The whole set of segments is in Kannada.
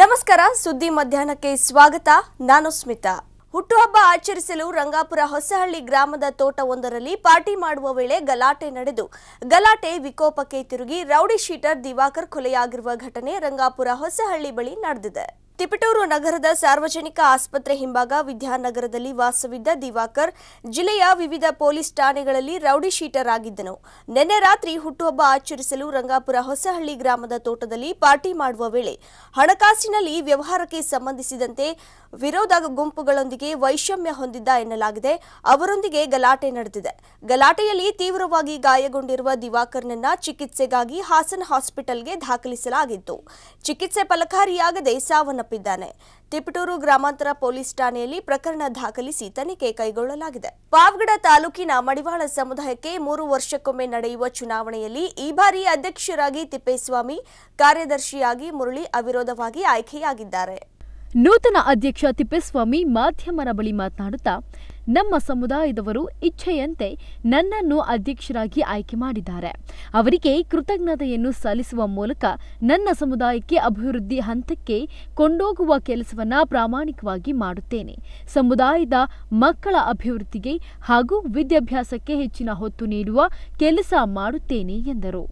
ನಮಸ್ಕಾರ ಸುದ್ದಿ ಮಧ್ಯಾಹ್ನಕ್ಕೆ ಸ್ವಾಗತ ನಾನು ಸ್ಮಿತಾ ಹುಟ್ಟುಹಬ್ಬ ಆಚರಿಸಲು ರಂಗಾಪುರ ಹೊಸಹಳ್ಳಿ ಗ್ರಾಮದ ತೋಟವೊಂದರಲ್ಲಿ ಪಾರ್ಟಿ ಮಾಡುವ ವೇಳೆ ಗಲಾಟೆ ನಡೆದು ಗಲಾಟೆ ವಿಕೋಪಕ್ಕೆ ತಿರುಗಿ ರೌಡಿ ಶೀಟರ್ ದಿವಾಕರ್ ಕೊಲೆಯಾಗಿರುವ ಘಟನೆ ರಂಗಾಪುರ ಹೊಸಹಳ್ಳಿ ಬಳಿ ನಡೆದಿದೆ ತಿಪಟೂರು ನಗರದ ಸಾರ್ವಜನಿಕ ಆಸ್ಪತ್ರೆ ಹಿಂಭಾಗ ವಿದ್ಯಾನಗರದಲ್ಲಿ ವಾಸವಿದ್ದ ದಿವಾಕರ್ ಜಿಲ್ಲೆಯ ವಿವಿಧ ಪೊಲೀಸ್ ಠಾಣೆಗಳಲ್ಲಿ ರೌಡಿ ಶೀಟರ್ ಆಗಿದ್ದನು ನಿನ್ನೆ ರಾತ್ರಿ ಹುಟ್ಟುಹಬ್ಬ ಆಚರಿಸಲು ರಂಗಾಪುರ ಹೊಸಹಳ್ಳಿ ಗ್ರಾಮದ ತೋಟದಲ್ಲಿ ಪಾರ್ಟಿ ಮಾಡುವ ವೇಳೆ ಹಣಕಾಸಿನಲ್ಲಿ ವ್ಯವಹಾರಕ್ಕೆ ಸಂಬಂಧಿಸಿದಂತೆ ವಿರೋಧ ಗುಂಪುಗಳೊಂದಿಗೆ ವೈಷಮ್ಯ ಹೊಂದಿದ್ದ ಎನ್ನಲಾಗಿದೆ ಅವರೊಂದಿಗೆ ಗಲಾಟೆ ನಡೆದಿದೆ ಗಲಾಟೆಯಲ್ಲಿ ತೀವ್ರವಾಗಿ ಗಾಯಗೊಂಡಿರುವ ದಿವಾಕರ್ನನ್ನ ಚಿಕಿತ್ಸೆಗಾಗಿ ಹಾಸನ ಹಾಸ್ಪಿಟಲ್ಗೆ ದಾಖಲಿಸಲಾಗಿತ್ತು ಚಿಕಿತ್ಸೆ ಫಲಕಾರಿಯಾಗದೆ ಸಾವನ್ನಪ್ಪಿದ್ದಾನೆ ತಿಪಟೂರು ಗ್ರಾಮಾಂತರ ಪೊಲೀಸ್ ಠಾಣೆಯಲ್ಲಿ ಪ್ರಕರಣ ದಾಖಲಿಸಿ ತನಿಖೆ ಕೈಗೊಳ್ಳಲಾಗಿದೆ ಪಾವಗಡ ತಾಲೂಕಿನ ಮಡಿವಾಳ ಸಮುದಾಯಕ್ಕೆ ಮೂರು ವರ್ಷಕ್ಕೊಮ್ಮೆ ನಡೆಯುವ ಚುನಾವಣೆಯಲ್ಲಿ ಈ ಬಾರಿ ಅಧ್ಯಕ್ಷರಾಗಿ ತಿಪ್ಪೇಸ್ವಾಮಿ ಕಾರ್ಯದರ್ಶಿಯಾಗಿ ಮುರಳಿ ಅವಿರೋಧವಾಗಿ ಆಯ್ಕೆಯಾಗಿದ್ದಾರೆ ನೂತನ ಅಧ್ಯಕ್ಷ ತಿಪ್ಪೇಸ್ವಾಮಿ ಮಾಧ್ಯಮರ ಬಳಿ ಮಾತನಾಡುತ್ತಾ ನಮ್ಮ ಸಮುದಾಯದವರು ಇಚ್ಛೆಯಂತೆ ನನ್ನನ್ನು ಅಧ್ಯಕ್ಷರಾಗಿ ಆಯ್ಕೆ ಮಾಡಿದ್ದಾರೆ ಅವರಿಗೆ ಕೃತಜ್ಞತೆಯನ್ನು ಸಲ್ಲಿಸುವ ಮೂಲಕ ನನ್ನ ಸಮುದಾಯಕ್ಕೆ ಅಭಿವೃದ್ಧಿ ಹಂತಕ್ಕೆ ಕೊಂಡೋಗುವ ಕೆಲಸವನ್ನ ಪ್ರಾಮಾಣಿಕವಾಗಿ ಮಾಡುತ್ತೇನೆ ಸಮುದಾಯದ ಮಕ್ಕಳ ಅಭಿವೃದ್ಧಿಗೆ ಹಾಗೂ ವಿದ್ಯಾಭ್ಯಾಸಕ್ಕೆ ಹೆಚ್ಚಿನ ಹೊತ್ತು ನೀಡುವ ಕೆಲಸ ಮಾಡುತ್ತೇನೆ ಎಂದರು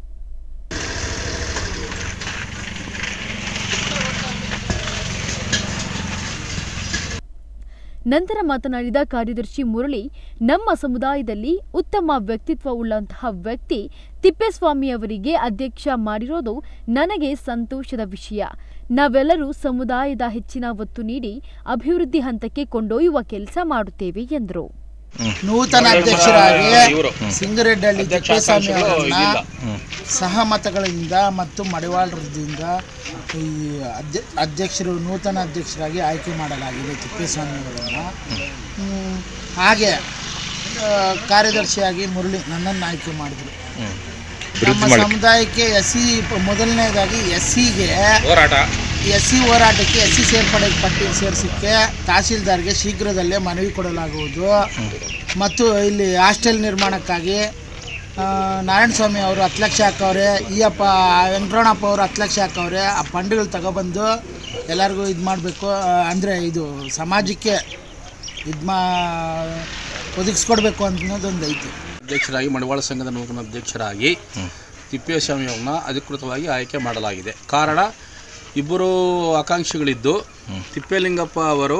ನಂತರ ಮಾತನಾಡಿದ ಕಾರ್ಯದರ್ಶಿ ಮುರಳಿ ನಮ್ಮ ಸಮುದಾಯದಲ್ಲಿ ಉತ್ತಮ ವ್ಯಕ್ತಿತ್ವ ಉಳ್ಳಂತಹ ವ್ಯಕ್ತಿ ತಿಪ್ಪೇಸ್ವಾಮಿಯವರಿಗೆ ಅಧ್ಯಕ್ಷ ಮಾಡಿರೋದು ನನಗೆ ಸಂತೋಷದ ವಿಷಯ ನಾವೆಲ್ಲರೂ ಸಮುದಾಯದ ಹೆಚ್ಚಿನ ಒತ್ತು ನೀಡಿ ಅಭಿವೃದ್ಧಿ ಹಂತಕ್ಕೆ ಕೊಂಡೊಯ್ಯುವ ಕೆಲಸ ಮಾಡುತ್ತೇವೆ ಎಂದರು ನೂತನ ಅಧ್ಯಕ್ಷರಾಗಿ ಸಿಂಗರೆಡ್ಡಳ್ಳಿ ತಿಪ್ಪೇಸ್ವಾಮಿ ಅವರನ್ನ ಸಹಮತಗಳಿಂದ ಮತ್ತು ಮಡಿವಾಳರದಿಂದ ಈ ಅಧ್ಯ ಅಧ್ಯಕ್ಷರು ನೂತನ ಅಧ್ಯಕ್ಷರಾಗಿ ಆಯ್ಕೆ ಮಾಡಲಾಗಿದೆ ತಿಪ್ಪೇಸ್ವಾಮಿ ಅವರನ್ನು ಹ್ಮ್, ಹಾಗೆ ಆ, ಕಾರ್ಯದರ್ಶಿಯಾಗಿ ಮುರಳಿ ನನ್ನನ್ನು ಆಯ್ಕೆ ಮಾಡಿದರು ನಮ್ಮ ಸಮುದಾಯಕ್ಕೆ ಎಸ್ ಸಿ ಮೊದಲನೇದಾಗಿ ಎಸ್ ಸಿಗೆ ಹೋರಾಟ ಎಸ್ ಸಿ ಹೋರಾಟಕ್ಕೆ ಎಸ್ ಸಿ ಸೇರ್ಪಡೆ ಪಟ್ಟಿ ಸೇರಿಸಕ್ಕೆ ತಹಸೀಲ್ದಾರ್ಗೆ ಶೀಘ್ರದಲ್ಲೇ ಮನವಿ ಕೊಡಲಾಗುವುದು ಮತ್ತು ಇಲ್ಲಿ ಹಾಸ್ಟೆಲ್ ನಿರ್ಮಾಣಕ್ಕಾಗಿ ಆ, ನಾರಾಯಣಸ್ವಾಮಿ ಅವರು ಹತ್ತು ಲಕ್ಷ ಹಾಕವ್ರೆ ಈಯಪ್ಪ ವೆಂಕಟರಮಣಪ್ಪ ಅವರು ಹತ್ತು ಲಕ್ಷ ಹಾಕವ್ರೆ ಆ ಫಂಡ್ಗಳು ತಗೊಬಂದು ಎಲ್ಲರಿಗೂ ಇದು ಮಾಡಬೇಕು ಅಂದರೆ ಇದು ಸಮಾಜಕ್ಕೆ ಇದು ಮಾ ಒದಗಿಸ್ಕೊಡ್ಬೇಕು ಅನ್ನೋದೊಂದು ಐತಿ ಅಧ್ಯಕ್ಷರಾಗಿ ಮಡಿವಾಳ ಸಂಘದ ನೂತನ ಅಧ್ಯಕ್ಷರಾಗಿ ತಿಪ್ಪೇಸ್ವಾಮಿ ಅವ್ರನ್ನ ಅಧಿಕೃತವಾಗಿ ಆಯ್ಕೆ ಮಾಡಲಾಗಿದೆ ಕಾರಣ ಇಬ್ಬರು ಆಕಾಂಕ್ಷಿಗಳಿದ್ದು ತಿಪ್ಪೇಲಿಂಗಪ್ಪ ಅವರು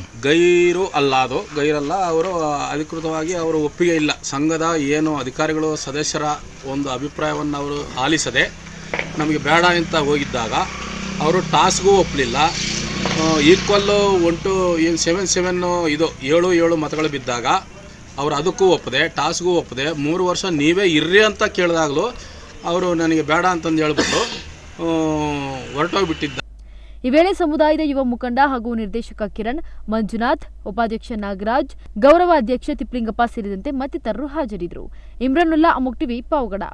ಗೈರು ಅಲ್ಲ ಅದು ಗೈರಲ್ಲ ಅವರು ಅಧಿಕೃತವಾಗಿ ಅವರು ಒಪ್ಪಿಗೆ ಇಲ್ಲ ಸಂಘದ ಏನು ಅಧಿಕಾರಿಗಳು ಸದಸ್ಯರ ಒಂದು ಅಭಿಪ್ರಾಯವನ್ನು ಅವರು ಆಲಿಸದೆ ನಮಗೆ ಬೇಡ ಅಂತ ಹೋಗಿದ್ದಾಗ ಅವರು ಟಾಸ್ಗೂ ಒಪ್ಪಲಿಲ್ಲ ಈಕ್ವಲ್ಲು ಒನ್ ಟು ಏನು ಸೆವೆನ್ ಸೆವೆನ್ನು ಇದು ಏಳು ಏಳು ಮತಗಳು ಬಿದ್ದಾಗ ಅವರು ಅದಕ್ಕೂ ಒಪ್ಪದೆ ಟಾಸ್ಗೂ ಒಪ್ಪದೆ ಮೂರು ವರ್ಷ ನೀವೇ ಇರ್ರಿ ಅಂತ ಕೇಳಿದಾಗಲೂ ಅವರು ನನಗೆ ಬೇಡ ಅಂತಂದು ಹೇಳ್ಬಿಟ್ಟು ಆ, ಹೊರಟೋಗ್ಬಿಟ್ಟಿದ್ದ ಈ ವೇಳೆ ಸಮುದಾಯದ ಯುವ ಮುಖಂಡ ಹಾಗೂ ನಿರ್ದೇಶಕ ಕಿರಣ್ ಮಂಜುನಾಥ್ ಉಪಾಧ್ಯಕ್ಷ ನಾಗರಾಜ್ ಗೌರವ ಅಧ್ಯಕ್ಷ ತಿಪ್ಲಿಂಗಪ್ಪ ಸೇರಿದಂತೆ ಮತ್ತಿತರರು ಹಾಜರಿದ್ದರು ಇಮ್ರಾನುಲ್ಲಾ ಅಮುಕ್ ಟಿವಿ ಪಾವಗಡ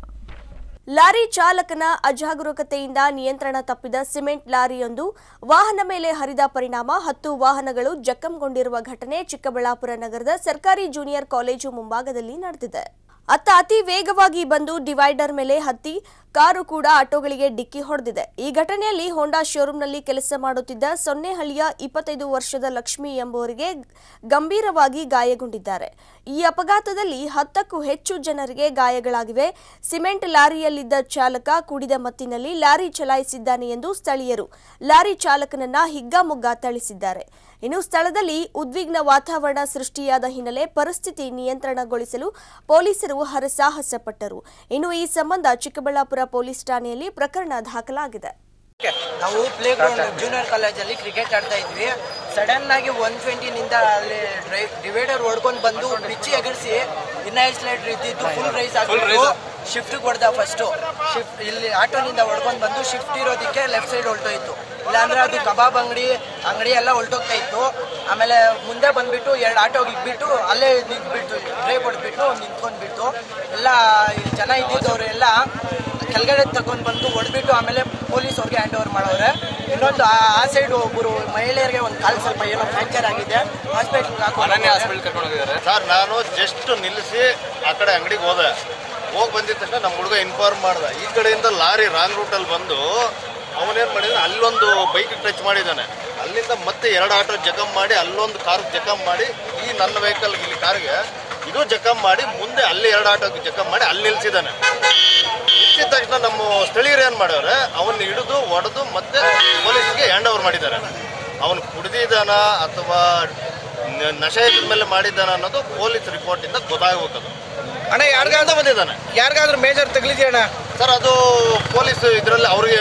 ಲಾರಿ ಚಾಲಕನ ಅಜಾಗರೂಕತೆಯಿಂದ ನಿಯಂತ್ರಣ ತಪ್ಪಿದ ಸಿಮೆಂಟ್ ಲಾರಿಯೊಂದು ವಾಹನ ಮೇಲೆ ಹರಿದ ಪರಿಣಾಮ ಹತ್ತು ವಾಹನಗಳು ಜಖಂಗೊಂಡಿರುವ ಘಟನೆ ಚಿಕ್ಕಬಳ್ಳಾಪುರ ನಗರದ ಸರ್ಕಾರಿ ಜೂನಿಯರ್ ಕಾಲೇಜು ಮುಂಭಾಗದಲ್ಲಿ ನಡೆದಿದೆ ಅತ್ತ ಅತಿ ವೇಗವಾಗಿ ಬಂದು ಡಿವೈಡರ್ ಮೇಲೆ ಹತ್ತಿ ಕಾರು ಕೂಡ ಆಟೋಗಳಿಗೆ ಡಿಕ್ಕಿ ಹೊಡೆದಿದೆ ಈ ಘಟನೆಯಲ್ಲಿ ಹೋಂಡಾ ಶೋರೂಂನಲ್ಲಿ ಕೆಲಸ ಮಾಡುತ್ತಿದ್ದ ಸೊನ್ನೆಹಳ್ಳಿಯ ಇಪ್ಪತ್ತೈದು ವರ್ಷದ ಲಕ್ಷ್ಮಿ ಎಂಬುವರಿಗೆ ಗಂಭೀರವಾಗಿ ಗಾಯಗೊಂಡಿದ್ದಾರೆ ಈ ಅಪಘಾತದಲ್ಲಿ ಹತ್ತಕ್ಕೂ ಹೆಚ್ಚು ಜನರಿಗೆ ಗಾಯಗಳಾಗಿವೆ ಸಿಮೆಂಟ್ ಲಾರಿಯಲ್ಲಿದ್ದ ಚಾಲಕ ಕುಡಿದ ಮತ್ತಿನಲ್ಲಿ ಲಾರಿ ಚಲಾಯಿಸಿದ್ದಾನೆ ಎಂದು ಸ್ಥಳೀಯರು ಲಾರಿ ಚಾಲಕನನ್ನ ಹಿಗ್ಗಾಮುಗ್ಗಾ ಥಳಿಸಿದ್ದಾರೆ ಇನ್ನು ಸ್ಥಳದಲ್ಲಿ ಉದ್ವಿಗ್ನ ವಾತಾವರಣ ಸೃಷ್ಟಿಯಾದ ಹಿನ್ನೆಲೆ ಪರಿಸ್ಥಿತಿ ನಿಯಂತ್ರಣಗೊಳಿಸಲು ಪೊಲೀಸರು ಹರಸಾಹಸ ಪಟ್ಟರು ಇನ್ನು ಈ ಸಂಬಂಧ ಚಿಕ್ಕಬಳ್ಳಾಪುರ ಪೊಲೀಸ್ ಠಾಣೆಯಲ್ಲಿ ಪ್ರಕರಣ ದಾಖಲಾಗಿದೆ ನಾವು ಪ್ಲೇ ಗ್ರೌಂಡ್ ಜೂನಿಯರ್ ಕಾಲೇಜಲ್ಲಿ ಕ್ರಿಕೆಟ್ ಆಡ್ತಾ ಇದ್ವಿ ಸಡನ್ ಆಗಿ ಒನ್ ಟ್ವೆಂಟಿನಿಂದ ಅಲ್ಲಿ ಡಿವೈಡರ್ ಹೊಡ್ಕೊಂಡು ಬಂದು ಪಿಚ್ಚಿ ಎಗರಿಸಿ ಇನ್ನ ಸ್ಲೈಡರ್ ಇದ್ದಿದ್ದು ಫುಲ್ ರೈಸ್ ಆಗ್ಬಿಟ್ಟು ಶಿಫ್ಟ್ಗೆ ಹೊಡೆದ ಫಸ್ಟು ಶಿಫ್ಟ್ ಇಲ್ಲಿ ಆಟೋನಿಂದ ಹೊಡ್ಕೊಂಡು ಬಂದು ಶಿಫ್ಟ್ ಇರೋದಕ್ಕೆ ಲೆಫ್ಟ್ ಸೈಡ್ ಹೊಲ್ಟೋಯ್ತು ಇಲ್ಲಾಂದ್ರೆ ಅದು ಕಬಾಬ್ ಅಂಗಡಿ ಅಂಗಡಿ ಎಲ್ಲ ಹೊಲ್ಟೋಗ್ತಾ ಇತ್ತು ಆಮೇಲೆ ಮುಂದೆ ಬಂದ್ಬಿಟ್ಟು ಎರಡು ಆಟೋಗೆ ಇಟ್ಬಿಟ್ಟು ಅಲ್ಲೇ ನಿಂತ್ಬಿಟ್ಟು ಡ್ರೈವ್ ಹೊಡೆದ್ಬಿಟ್ಟು ನಿಂತ್ಕೊಂಡ್ಬಿಟ್ಟು ಎಲ್ಲ ಜನ ಇದ್ದಿದ್ದವರು ಎಲ್ಲ ಕೆಳಗಡೆ ತಗೊಂಡು ಬಂದು ಹೊಡೆದ್ಬಿಟ್ಟು ಆಮೇಲೆ ಪೊಲೀಸ್ ಅವ್ರಿಗೆ ಹ್ಯಾಂಡ್ ಓವರ್ ಮಾಡವ್ರೆ ಇನ್ನೊಂದು ಆ ಆ ಸೈಡ್ ಒಬ್ಬರು ಮಹಿಳೆಯರಿಗೆ ಒಂದು ಕಾಲು ಸ್ವಲ್ಪ ಏನೋ ಫ್ರ್ಯಾಕ್ಚರ್ ಆಗಿದೆ ಹಾಸ್ಪಿಟ್ಲ್ಗೆ ಹಾಕೊಂಡು ಸರ್ ನಾನು ಜಸ್ಟ್ ನಿಲ್ಲಿಸಿ ಆ ಕಡೆ ಅಂಗಡಿಗೆ ಹೋದೆ ಹೋಗಿ ಬಂದಿದ ತಕ್ಷಣ ನಮ್ಮ ಹುಡುಗ ಇನ್ಫಾರ್ಮ್ ಮಾಡ್ದೆ ಈ ಕಡೆಯಿಂದ ಲಾರಿ ರಾಂಗ್ ರೂಟಲ್ಲಿ ಬಂದು ಅವನೇನು ಮಾಡಿದಾನೆ ಅಲ್ಲೊಂದು ಬೈಕ್ ಟಚ್ ಮಾಡಿದ್ದಾನೆ ಅಲ್ಲಿಂದ ಮತ್ತೆ ಎರಡು ಆಟೋ ಜಖಮ್ ಮಾಡಿ ಅಲ್ಲೊಂದು ಕಾರ್ ಜಖಮ್ ಮಾಡಿ ಈ ನನ್ನ ವೆಹಿಕಲ್ ಇಲ್ಲಿ ಕಾರ್ಗೆ ಇದು ಜಖಮ್ ಮಾಡಿ ಮುಂದೆ ಅಲ್ಲಿ ಎರಡು ಆಟೋ ಜಖಮ್ ಮಾಡಿ ಅಲ್ಲಿ ನಿಲ್ಸಿದ್ದಾನೆ ನಿಲ್ಸಿದ ತಕ್ಷಣ ನಮ್ಮ ಸ್ಥಳೀಯರು ಏನು ಮಾಡ್ಯವ್ರೆ ಅವನ್ನ ಹಿಡಿದು ಹೊಡೆದು ಮತ್ತೆ ಪೊಲೀಸ್ಗೆ ಹ್ಯಾಂಡ್ ಓವರ್ ಮಾಡಿದ್ದಾರೆ ಅವನು ಕುಡಿದಿದ್ದಾನ ಅಥವಾ ನ- ನಶೆ ಇದ್ರ ಮೇಲೆ ಮಾಡಿದ್ದಾನ ಅನ್ನೋದು ಪೊಲೀಸ್ ರಿಪೋರ್ಟಿಂದ ಗೊತ್ತಾಗಬೇಕದು ಅಣ್ಣ ಯಾರ್ಗಾಂತ ಬಂದಿದ್ದಾನೆ ಯಾರಿಗಾದ್ರೂ ಮೇಜರ್ ತಗಲಿದೆಯಾ ಅಣ್ಣ ಸರ್ ಅದು ಪೊಲೀಸ್ ಇದರಲ್ಲಿ ಅವ್ರಿಗೆ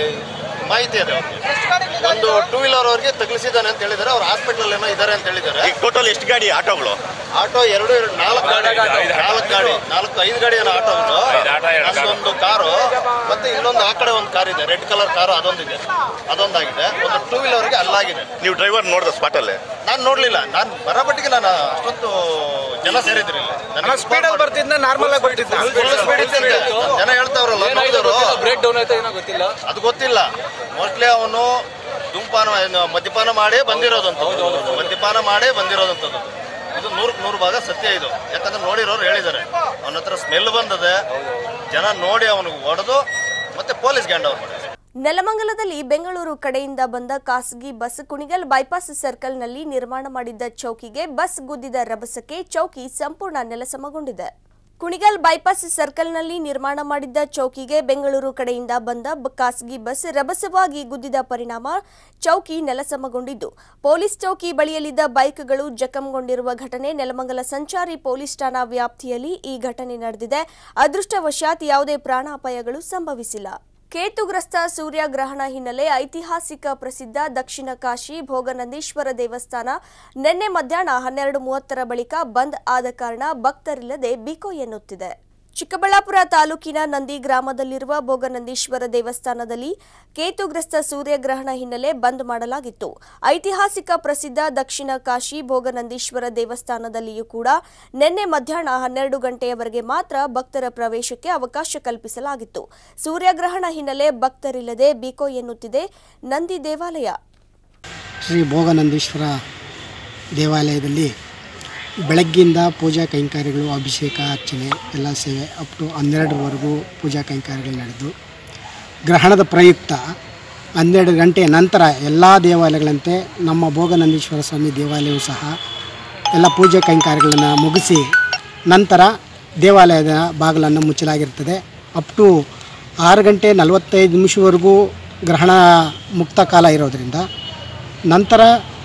ಮಾಹಿತಿ ಇದೆ ಅವ್ರಿಗೆ ಒಂದು ಟೂ ವೀಲರ್ ಅವ್ರಿಗೆ ತಗಲಿಸಿದ್ದಾನೆ ಅಂತ ಹೇಳಿದ್ದಾರೆ ಅವ್ರು ಹಾಸ್ಪಿಟಲ್ ಏನೋ ಇದ್ದಾರೆ ಅಂತ ಹೇಳಿದ್ದಾರೆ ಈಗ ಟೋಟಲ್ ಎಷ್ಟು ಗಾಡಿ ಆಟೋಗಳು ಆಟೋ ಎರಡು ಎರಡು ನಾಲ್ಕು ಗಾಡಿ ನಾಲ್ಕು ಗಾಡಿ ನಾಲ್ಕು ಐದು ಗಾಡಿ ಏನೋ ಆಟೋ ಉಂಟು ಒಂದು ಕಾರು ಮತ್ತೆ ಇನ್ನೊಂದು ಆ ಕಡೆ ಒಂದು ಕಾರ್ ಇದೆ ರೆಡ್ ಕಲರ್ ಕಾರು ಅದೊಂದಿದೆ ಅದೊಂದಾಗಿದೆ ಒಂದು ಟೂ ವೀಲರ್ಗೆ ಅಲ್ಲಾಗಿದೆ ನೀವು ಡ್ರೈವರ್ ನೋಡ್ದ ಸ್ಪಾಟಲ್ಲೇ ನಾನು ನೋಡ್ಲಿಲ್ಲ ನಾನು ಬರಬಟ್ಟಿಗೆ ನಾನು ಅಷ್ಟೊತ್ತು ಜನ ಸೇರಿದ್ರಿ ಅಣ್ಣ ಸ್ಪೀಡಲ್ಲಿ ಬರ್ತಿದ್ನ ನಾರ್ಮಲ್ ಆಗಿ ಬರ್ತಿದ್ನ ಸ್ಪೀಡ್ ಇತ್ತಂತೆ ಜನ ಹೇಳ್ತಾವ್ರಲ್ಲ ನೋಡಿದವರು ಬ್ರೇಕ್ ಡೌನ್ ಆಯ್ತಾ ಏನೋ ಗೊತ್ತಿಲ್ಲ ಅದು ಗೊತ್ತಿಲ್ಲ ಮೋಸ್ಟ್ಲಿ ಅವನು ಧೂಮಪಾನ ಏನು ಮದ್ಯಪಾನ ಮಾಡೇ ಬಂದಿರೋದಂತ ಮದ್ಯಪಾನ ಮಾಡೇ ಬಂದಿರೋದಂಥದ್ದು ಇದು ನೂರಕ್ಕೆ ನೂರು ಭಾಗ ಸತ್ಯ ಇದು ಯಾಕಂದ್ರೆ ನೋಡಿರೋರು ಹೇಳಿದ್ದಾರೆ ಅವನ ಹತ್ರ ಸ್ಮೆಲ್ ಬಂದದೆ ಜನ ನೋಡಿ ಅವನಿಗೆ ಹೊಡೆದು ಮತ್ತೆ ಪೊಲೀಸ್ ಗ್ಯಾಂಡ್ ಅವ್ರು ಮಾಡಿದ್ದಾರೆ ನೆಲಮಂಗಲದಲ್ಲಿ ಬೆಂಗಳೂರು ಕಡೆಯಿಂದ ಬಂದ ಖಾಸಗಿ ಬಸ್ ಕುಣಿಗಲ್ ಬೈಪಾಸ್ ಸರ್ಕಲ್ನಲ್ಲಿ ನಿರ್ಮಾಣ ಮಾಡಿದ್ದ ಚೌಕಿಗೆ ಬಸ್ ಗುದ್ದಿದ ರಭಸಕ್ಕೆ ಚೌಕಿ ಸಂಪೂರ್ಣ ನೆಲಸಮಗೊಂಡಿದೆ ಕುಣಿಗಲ್ ಬೈಪಾಸ್ ಸರ್ಕಲ್ನಲ್ಲಿ ನಿರ್ಮಾಣ ಮಾಡಿದ್ದ ಚೌಕಿಗೆ ಬೆಂಗಳೂರು ಕಡೆಯಿಂದ ಬಂದ ಬ- ಖಾಸಗಿ ಬಸ್ ರಭಸವಾಗಿ ಗುದ್ದಿದ ಪರಿಣಾಮ ಚೌಕಿ ನೆಲಸಮಗೊಂಡಿದ್ದು ಪೊಲೀಸ್ ಚೌಕಿ ಬಳಿಯಲ್ಲಿದ್ದ ಬೈಕ್ಗಳು ಜಖಂಗೊಂಡಿರುವ ಘಟನೆ ನೆಲಮಂಗಲ ಸಂಚಾರಿ ಪೊಲೀಸ್ ಠಾಣಾ ವ್ಯಾಪ್ತಿಯಲ್ಲಿ ಈ ಘಟನೆ ನಡೆದಿದೆ ಅದೃಷ್ಟವಶಾತ್ ಯಾವುದೇ ಪ್ರಾಣಾಪಾಯಗಳು ಸಂಭವಿಸಿಲ್ಲ ಕೇತುಗ್ರಸ್ತ ಸೂರ್ಯಗ್ರಹಣ ಹಿನ್ನೆಲೆ ಐತಿಹಾಸಿಕ ಪ್ರಸಿದ್ಧ ದಕ್ಷಿಣ ಕಾಶಿ ಭೋಗನಂದೀಶ್ವರ ದೇವಸ್ಥಾನ ನಿನ್ನೆ ಮಧ್ಯಾಹ್ನ ಹನ್ನೆರಡು ಮೂವತ್ತರ ಬಳಿಕ ಬಂದ್ ಆದ ಕಾರಣ ಭಕ್ತರಿಲ್ಲದೆ ಬಿಕೋ ಎನ್ನುತ್ತಿದೆ ಚಿಕ್ಕಬಳ್ಳಾಪುರ ತಾಲೂಕಿನ ನಂದಿ ಗ್ರಾಮದಲ್ಲಿರುವ ಭೋಗನಂದೀಶ್ವರ ದೇವಸ್ಥಾನದಲ್ಲಿ ಕೇತುಗ್ರಸ್ತ ಸೂರ್ಯಗ್ರಹಣ ಹಿನ್ನೆಲೆ ಬಂದ್ ಮಾಡಲಾಗಿತ್ತು ಐತಿಹಾಸಿಕ ಪ್ರಸಿದ್ಧ ದಕ್ಷಿಣ ಕಾಶಿ ಭೋಗನಂದೀಶ್ವರ ದೇವಸ್ಥಾನದಲ್ಲಿಯೂ ಕೂಡ ನಿನ್ನೆ ಮಧ್ಯಾಹ್ನ ಹನ್ನೆರಡು ಗಂಟೆಯವರೆಗೆ ಮಾತ್ರ ಭಕ್ತರ ಪ್ರವೇಶಕ್ಕೆ ಅವಕಾಶ ಕಲ್ಪಿಸಲಾಗಿತ್ತು ಸೂರ್ಯಗ್ರಹಣ ಹಿನ್ನೆಲೆ ಭಕ್ತರಿಲ್ಲದೆ ಬಿಕೋ ಎನ್ನುತ್ತಿದೆ ನಂದಿ ದೇವಾಲಯ ಶ್ರೀ ಭೋಗನಂದೀಶ್ವರ ದೇವಾಲಯದಲ್ಲಿ ಬೆಳಗ್ಗಿಂದ ಪೂಜಾ ಕೈಂಕರ್ಯಗಳು ಅಭಿಷೇಕ ಅರ್ಚನೆ ಎಲ್ಲ ಸೇವೆ ಅಪ್ ಟು ಹನ್ನೆರಡರವರೆಗೂ ಪೂಜಾ ಕೈಂಕರ್ಯಗಳು ನಡೆದು ಗ್ರಹಣದ ಪ್ರಯುಕ್ತ ಹನ್ನೆರಡು ಗಂಟೆ ನಂತರ ಎಲ್ಲ ದೇವಾಲಯಗಳಂತೆ ನಮ್ಮ ಭೋಗನಂದೀಶ್ವರ ಸ್ವಾಮಿ ದೇವಾಲಯವು ಸಹ ಎಲ್ಲ ಪೂಜೆ ಕೈಂಕರ್ಯಗಳನ್ನು ಮುಗಿಸಿ ನಂತರ ದೇವಾಲಯದ ಬಾಗಿಲನ್ನು ಮುಚ್ಚಲಾಗಿರ್ತದೆ ಅಪ್ ಟು ಆರು ಗಂಟೆ ನಲವತ್ತೈದು ನಿಮಿಷವರೆಗೂ ಗ್ರಹಣ ಮುಕ್ತ ಕಾಲ ಇರೋದರಿಂದ ನಂತರ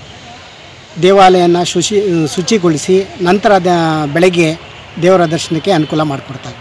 ದೇವಾಲಯನ ಶುಚಿ ಶುಚಿಗೊಳಿಸಿ ನಂತರ ದ ಬೆಳಗ್ಗೆ ದೇವರ ದರ್ಶನಕ್ಕೆ ಅನುಕೂಲ ಮಾಡಿಕೊಡ್ತಾರೆ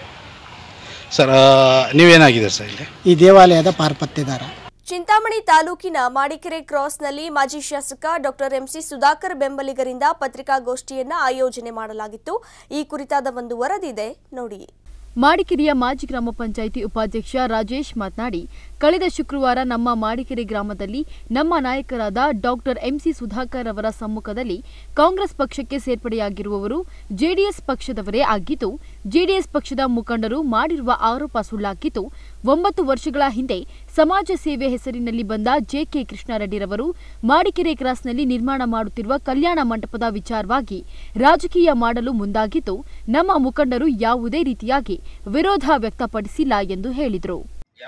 ಸರ್ ನೀವೇನಾಗಿದೆ ಸರ್ ಇಲ್ಲಿ ಈ ದೇವಾಲಯದ ಪಾರ್ಪತ್ಯದಾರ ಚಿಂತಾಮಣಿ ತಾಲೂಕಿನ ಮಾಡಿಕೆರೆ ಕ್ರಾಸ್ನಲ್ಲಿ ಮಾಜಿ ಶಾಸಕ ಡಾಕ್ಟರ್ ಎಂಸಿ ಸುಧಾಕರ್ ಬೆಂಬಲಿಗರಿಂದ ಪತ್ರಿಕಾಗೋಷ್ಠಿಯನ್ನ ಆಯೋಜನೆ ಮಾಡಲಾಗಿತ್ತು ಈ ಕುರಿತಾದ ಒಂದು ವರದಿ ಇದೆ ನೋಡಿ ಮಾಡಿಕೆರೆಯ ಮಾಜಿ ಗ್ರಾಮ ಪಂಚಾಯಿತಿ ಉಪಾಧ್ಯಕ್ಷ ರಾಜೇಶ್ ಮಾತನಾಡಿ ಕಳೆದ ಶುಕ್ರವಾರ ನಮ್ಮ ಮಾಡಿಕೆರೆ ಗ್ರಾಮದಲ್ಲಿ ನಮ್ಮ ನಾಯಕರಾದ ಡಾಕ್ಟರ್ ಎಂಸಿ ಸುಧಾಕರ್ ಅವರ ಸಮ್ಮುಖದಲ್ಲಿ ಕಾಂಗ್ರೆಸ್ ಪಕ್ಷಕ್ಕೆ ಸೇರ್ಪಡೆಯಾಗಿರುವವರು ಜೆಡಿಎಸ್ ಪಕ್ಷದವರೇ ಆಗಿದ್ದು ಜೆಡಿಎಸ್ ಪಕ್ಷದ ಮುಖಂಡರು ಮಾಡಿರುವ ಆರೋಪ ಸುಳ್ಳಾಗಿದ್ದು ಒಂಬತ್ತು ವರ್ಷಗಳ ಹಿಂದೆ ಸಮಾಜ ಸೇವೆ ಹೆಸರಿನಲ್ಲಿ ಬಂದ ಜೆಕೆ ಕೃಷ್ಣಾರೆಡ್ಡಿರವರು ಮಾಡಿಕೆರೆ ಕ್ರಾಸ್ನಲ್ಲಿ ನಿರ್ಮಾಣ ಮಾಡುತ್ತಿರುವ ಕಲ್ಯಾಣ ಮಂಟಪದ ವಿಚಾರವಾಗಿ ರಾಜಕೀಯ ಮಾಡಲು ಮುಂದಾಗಿದ್ದು ನಮ್ಮ ಮುಖಂಡರು ಯಾವುದೇ ರೀತಿಯಾಗಿ ವಿರೋಧ ವ್ಯಕ್ತಪಡಿಸಿಲ್ಲ ಎಂದು ಹೇಳಿದರು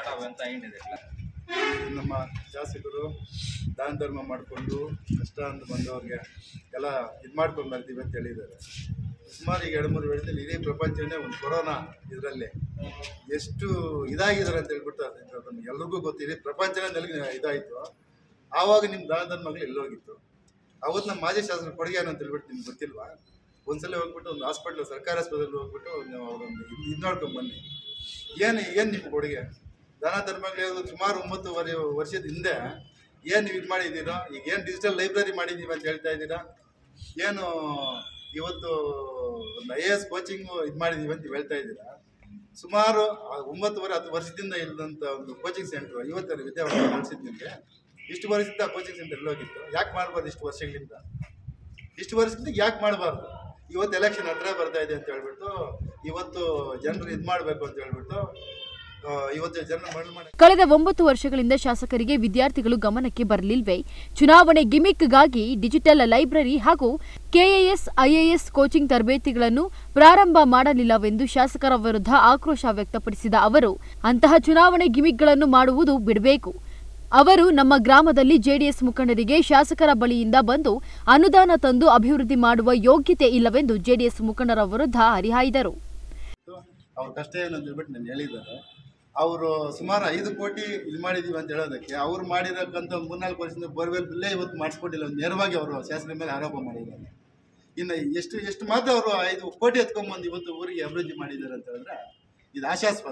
ನಮ್ಮ ಶಾಸಕರು ದಾನ ಧರ್ಮ ಮಾಡಿಕೊಂಡು ಕಷ್ಟ ಅಂತ ಬಂದವ್ರಿಗೆ ಎಲ್ಲ ಇದು ಮಾಡ್ಕೊಂಡು ಬರ್ತೀವಿ ಅಂತ ಹೇಳಿದ್ದಾರೆ ಸುಮಾರು ಈಗ ಎರಡು ಮೂರು ವರ್ಷದಲ್ಲಿ ಇಡೀ ಪ್ರಪಂಚನೇ ಒಂದು ಕೊರೋನಾ ಇದರಲ್ಲಿ ಎಷ್ಟು ಇದಾಗಿದ್ದಾರೆ ಅಂತ ಹೇಳ್ಬಿಟ್ಟು ಅದು ನಮ್ಗೆ ಎಲ್ರಿಗೂ ಗೊತ್ತು ಇಡೀ ಪ್ರಪಂಚನೇ ನೆಲಗಿ ಇದಾಯಿತು ಆವಾಗ ನಿಮ್ಮ ದಾನ ಧರ್ಮಗಳು ಎಲ್ಲೋಗಿತ್ತು ಅವತ್ತು ನಮ್ಮ ಮಾಜಿ ಶಾಸಕರ ಕೊಡುಗೆ ಏನು ಅಂತ ಹೇಳ್ಬಿಟ್ಟು ನಿಮ್ಗೆ ಗೊತ್ತಿಲ್ವಾ ಒಂದ್ಸಲ ಹೋಗ್ಬಿಟ್ಟು ಒಂದು ಹಾಸ್ಪಿಟ್ಲ್ ಸರ್ಕಾರಿ ಆಸ್ಪತ್ರೆಯಲ್ಲಿ ಹೋಗ್ಬಿಟ್ಟು ನೀವು ಅವ್ರೊಂದು ಇದು ನೋಡ್ಕೊಂಡು ಬನ್ನಿ ಏನು ಏನು ನಿಮ್ಮ ಕೊಡುಗೆ ದಾನ ಧರ್ಮಗಳು ಸುಮಾರು ಒಂಬತ್ತುವರೆ ವರ್ಷದ ಹಿಂದೆ ಏನು ನೀವು ಇದು ಮಾಡಿದ್ದೀರೋ ಈಗ ಏನು ಡಿಜಿಟಲ್ ಲೈಬ್ರರಿ ಮಾಡಿದ್ದೀವಿ ಅಂತ ಹೇಳ್ತಾ ಇದ್ದೀರಾ ಏನು ಇವತ್ತು ಒಂದು ಐ ಎ ಎಸ್ ಕೋಚಿಂಗು ಇದು ಮಾಡಿದ್ದೀವಿ ಅಂತ ಹೇಳ್ತಾ ಇದ್ದೀರಾ ಸುಮಾರು ಆ ಒಂಬತ್ತುವರೆ ಹತ್ತು ವರ್ಷದಿಂದ ಇಲ್ಲದಂಥ ಒಂದು ಕೋಚಿಂಗ್ ಸೆಂಟ್ರು ಇವತ್ತರ ವಿದ್ಯಾಭ್ಯಾಸ ನಡೆಸಿದ್ದು ನಿಮಗೆ ಇಷ್ಟು ವರ್ಷದಿಂದ ಕೋಚಿಂಗ್ ಸೆಂಟರ್ ಎಲ್ಲೋಗಿತ್ತು ಯಾಕೆ ಮಾಡಬಾರ್ದು ಇಷ್ಟು ವರ್ಷಗಳಿಂದ ಇಷ್ಟು ವರ್ಷದಿಂದ ಯಾಕೆ ಮಾಡಬಾರ್ದು ಇವತ್ತು ಎಲೆಕ್ಷನ್ ಹತ್ರ ಬರ್ತಾ ಇದೆ ಅಂತ ಹೇಳ್ಬಿಟ್ಟು ಇವತ್ತು ಜನರು ಇದು ಮಾಡಬೇಕು ಅಂತ ಹೇಳ್ಬಿಟ್ಟು ಆ, ಇವತ್ತು ಜನ ಮರಳು ಮಾಡಿ ಕಳೆದ ಒಂಬತ್ತು ವರ್ಷಗಳಿಂದ ಶಾಸಕರಿಗೆ ವಿದ್ಯಾರ್ಥಿಗಳು ಗಮನಕ್ಕೆ ಬರಲಿಲ್ವೇ ಚುನಾವಣೆ ಗಿಮಿಕ್ಗಾಗಿ ಡಿಜಿಟಲ್ ಲೈಬ್ರರಿ ಹಾಗೂ ಕೆಎಎಸ್ ಐಎಎಸ್ ಕೋಚಿಂಗ್ ತರಬೇತಿಗಳನ್ನು ಪ್ರಾರಂಭ ಮಾಡಲಿಲ್ಲವೆಂದು ಶಾಸಕರ ವಿರುದ್ಧ ಆಕ್ರೋಶ ವ್ಯಕ್ತಪಡಿಸಿದ ಅವರು ಅಂತಹ ಚುನಾವಣೆ ಗಿಮಿಕ್ಗಳನ್ನು ಮಾಡುವುದು ಬಿಡಬೇಕು ಅವರು ನಮ್ಮ ಗ್ರಾಮದಲ್ಲಿ ಜೆಡಿಎಸ್ ಮುಖಂಡರಿಗೆ ಶಾಸಕರ ಬಳಿಯಿಂದ ಬಂದು ಅನುದಾನ ತಂದು ಅಭಿವೃದ್ಧಿ ಮಾಡುವ ಯೋಗ್ಯತೆ ಇಲ್ಲವೆಂದು ಜೆಡಿಎಸ್ ಮುಖಂಡರ ವಿರುದ್ಧ ಹರಿಹಾಯ್ದರು ಅವ್ರ ಕಷ್ಟ ಏನು ಅಂತ ಹೇಳ್ಬಿಟ್ಟು ನಾನು ಹೇಳಿದ್ದಾರೆ ಅವರು ಸುಮಾರು ಐದು ಕೋಟಿ ಇದು ಮಾಡಿದೀವಿ ಅಂತ ಹೇಳೋದಕ್ಕೆ ಅವ್ರು ಮಾಡಿರಕ್ಕಂಥ ಮೂರ್ನಾಲ್ಕು ವರ್ಷದಿಂದ ಬೋರ್ವೆಲ್ ಬಿಲ್ಲೇ ಇವತ್ತು ಮಾಡಿಸ್ಕೊಟ್ಟಿಲ್ಲ ನೇರವಾಗಿ ಅವರು ಶಾಸಕರ ಮೇಲೆ ಆರೋಪ ಮಾಡಿದ್ದಾರೆ ಇನ್ನು ಎಷ್ಟು ಎಷ್ಟು ಮಾತ್ರ ಅವರು ಐದು ಕೋಟಿ ಎತ್ಕೊಂಡ್ಬಂದು ಇವತ್ತು ಊರಿಗೆ ಅಭಿವೃದ್ಧಿ ಮಾಡಿದ್ದಾರೆ ಅಂತ ಹೇಳಿದ್ರೆ ಇದು ಆಶಾಸ್ಪದ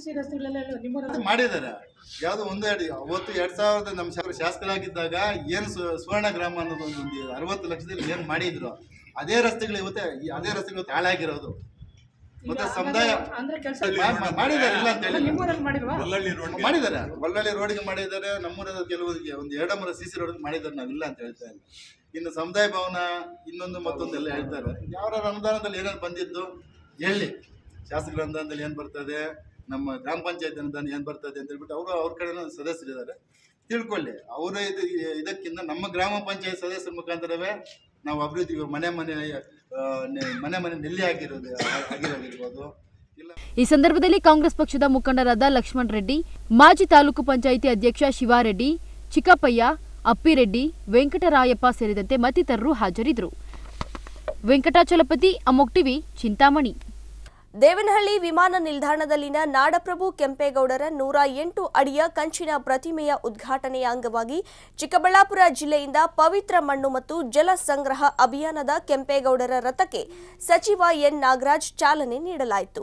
ಅದು ಮಾಡಿದ್ದಾರೆ ಯಾವುದೋ ಒಂದು ಎರಡು ಅವತ್ತು ಎರಡು ಸಾವಿರದ ನಮ್ಮ ಶಾಸಕರು ಶಾಸಕರಾಗಿದ್ದಾಗ ಏನು ಸು ಸುವರ್ಣ ಗ್ರಾಮ ಅನ್ನೋದು ಒಂದು ಒಂದು ಅರವತ್ತು ಲಕ್ಷದಲ್ಲಿ ಏನು ಮಾಡಿದ್ರು ಅದೇ ರಸ್ತೆಗಳು ಇವತ್ತೇ ಈ ಅದೇ ರಸ್ತೆಗಳು ಇವತ್ತು ಹಾಳಾಗಿರೋದು ಮತ್ತೆ ಸಮುದಾಯ ಮಾ- ಮಾ- ಮಾಡಿದ್ದಾರೆ ಇಲ್ಲ ಅಂತ ಹೇಳಿ ಮಾಡಿದ್ದಾರೆ ಬಳ್ಳಾಳಿ ರೋಡ್ಗೆ ಮಾಡಿದ್ದಾರೆ ನಮ್ಮೂರದ ಕೆಲವರಿಗೆ ಒಂದು ಎರಡು ಮೂರು ಸಿ ಸಿ ರೋಡ್ ಮಾಡಿದ್ದಾರೆ ನಾವಿಲ್ಲ ಅಂತ ಹೇಳ್ತಾ ಇಲ್ಲ ಇನ್ನು ಸಮುದಾಯ ಭವನ ಇನ್ನೊಂದು ಮತ್ತೊಂದು ಎಲ್ಲ ಹೇಳ್ತಾರೆ ಯಾವ ಅನುದಾನದಲ್ಲಿ ಏನೇನು ಬಂದಿದ್ದು ಹೇಳಿ ಶಾಸಕರ ಅನುದಾನದಲ್ಲಿ ಏನು ಬರ್ತದೆ ನಮ್ಮ ಗ್ರಾಮ ಪಂಚಾಯತ್ ಅನುದಾನ ಏನು ಬರ್ತದೆ ಅಂತ ಹೇಳ್ಬಿಟ್ಟು ಅವರು ಅವ್ರ ಕಡೆನೂ ಸದಸ್ಯರಿದ್ದಾರೆ ತಿಳ್ಕೊಳ್ಳಿ ಅವರ ಇದು ಇದಕ್ಕಿಂತ ನಮ್ಮ ಗ್ರಾಮ ಪಂಚಾಯತ್ ಸದಸ್ಯರ ಮುಖಾಂತರವೇ ನಾವು ಅಭಿವೃದ್ಧಿ ಮನೆ ಮನೆ ಆ, ನೆ- ಮನೆ ಮನೆ ನೆಲ್ಲಿ ಆಗಿರೋದು ಆಗಿರೋದಿರ್ಬೋದು ಇಲ್ಲ ಈ ಸಂದರ್ಭದಲ್ಲಿ ಕಾಂಗ್ರೆಸ್ ಪಕ್ಷದ ಮುಖಂಡರಾದ ಲಕ್ಷ್ಮಣ್ ರೆಡ್ಡಿ ಮಾಜಿ ತಾಲೂಕು ಪಂಚಾಯಿತಿ ಅಧ್ಯಕ್ಷ ಶಿವಾರೆಡ್ಡಿ ಚಿಕ್ಕಪ್ಪಯ್ಯ ಅಪ್ಪಿರೆಡ್ಡಿ ವೆಂಕಟರಾಯಪ್ಪ ಸೇರಿದಂತೆ ಮತ್ತಿತರರು ಹಾಜರಿದ್ದರು ವೆಂಕಟಾಚಲಪತಿ ಅಮೋಕ್ ಟಿವಿ ಚಿಂತಾಮಣಿ ದೇವನಹಳ್ಳಿ ವಿಮಾನ ನಿಲ್ದಾಣದಲ್ಲಿನ ನಾಡಪ್ರಭು ಕೆಂಪೇಗೌಡರ ನೂರ ಎಂಟು ಅಡಿಯ ಕಂಚಿನ ಪ್ರತಿಮೆಯ ಉದ್ಘಾಟನೆಯ ಅಂಗವಾಗಿ ಚಿಕ್ಕಬಳ್ಳಾಪುರ ಜಿಲ್ಲೆಯಿಂದ ಪವಿತ್ರ ಮಣ್ಣು ಮತ್ತು ಜಲ ಸಂಗ್ರಹ ಅಭಿಯಾನದ ಕೆಂಪೇಗೌಡರ ರಥಕ್ಕೆ ಸಚಿವ ಎನ್ ನಾಗರಾಜ್ ಚಾಲನೆ ನೀಡಲಾಯಿತು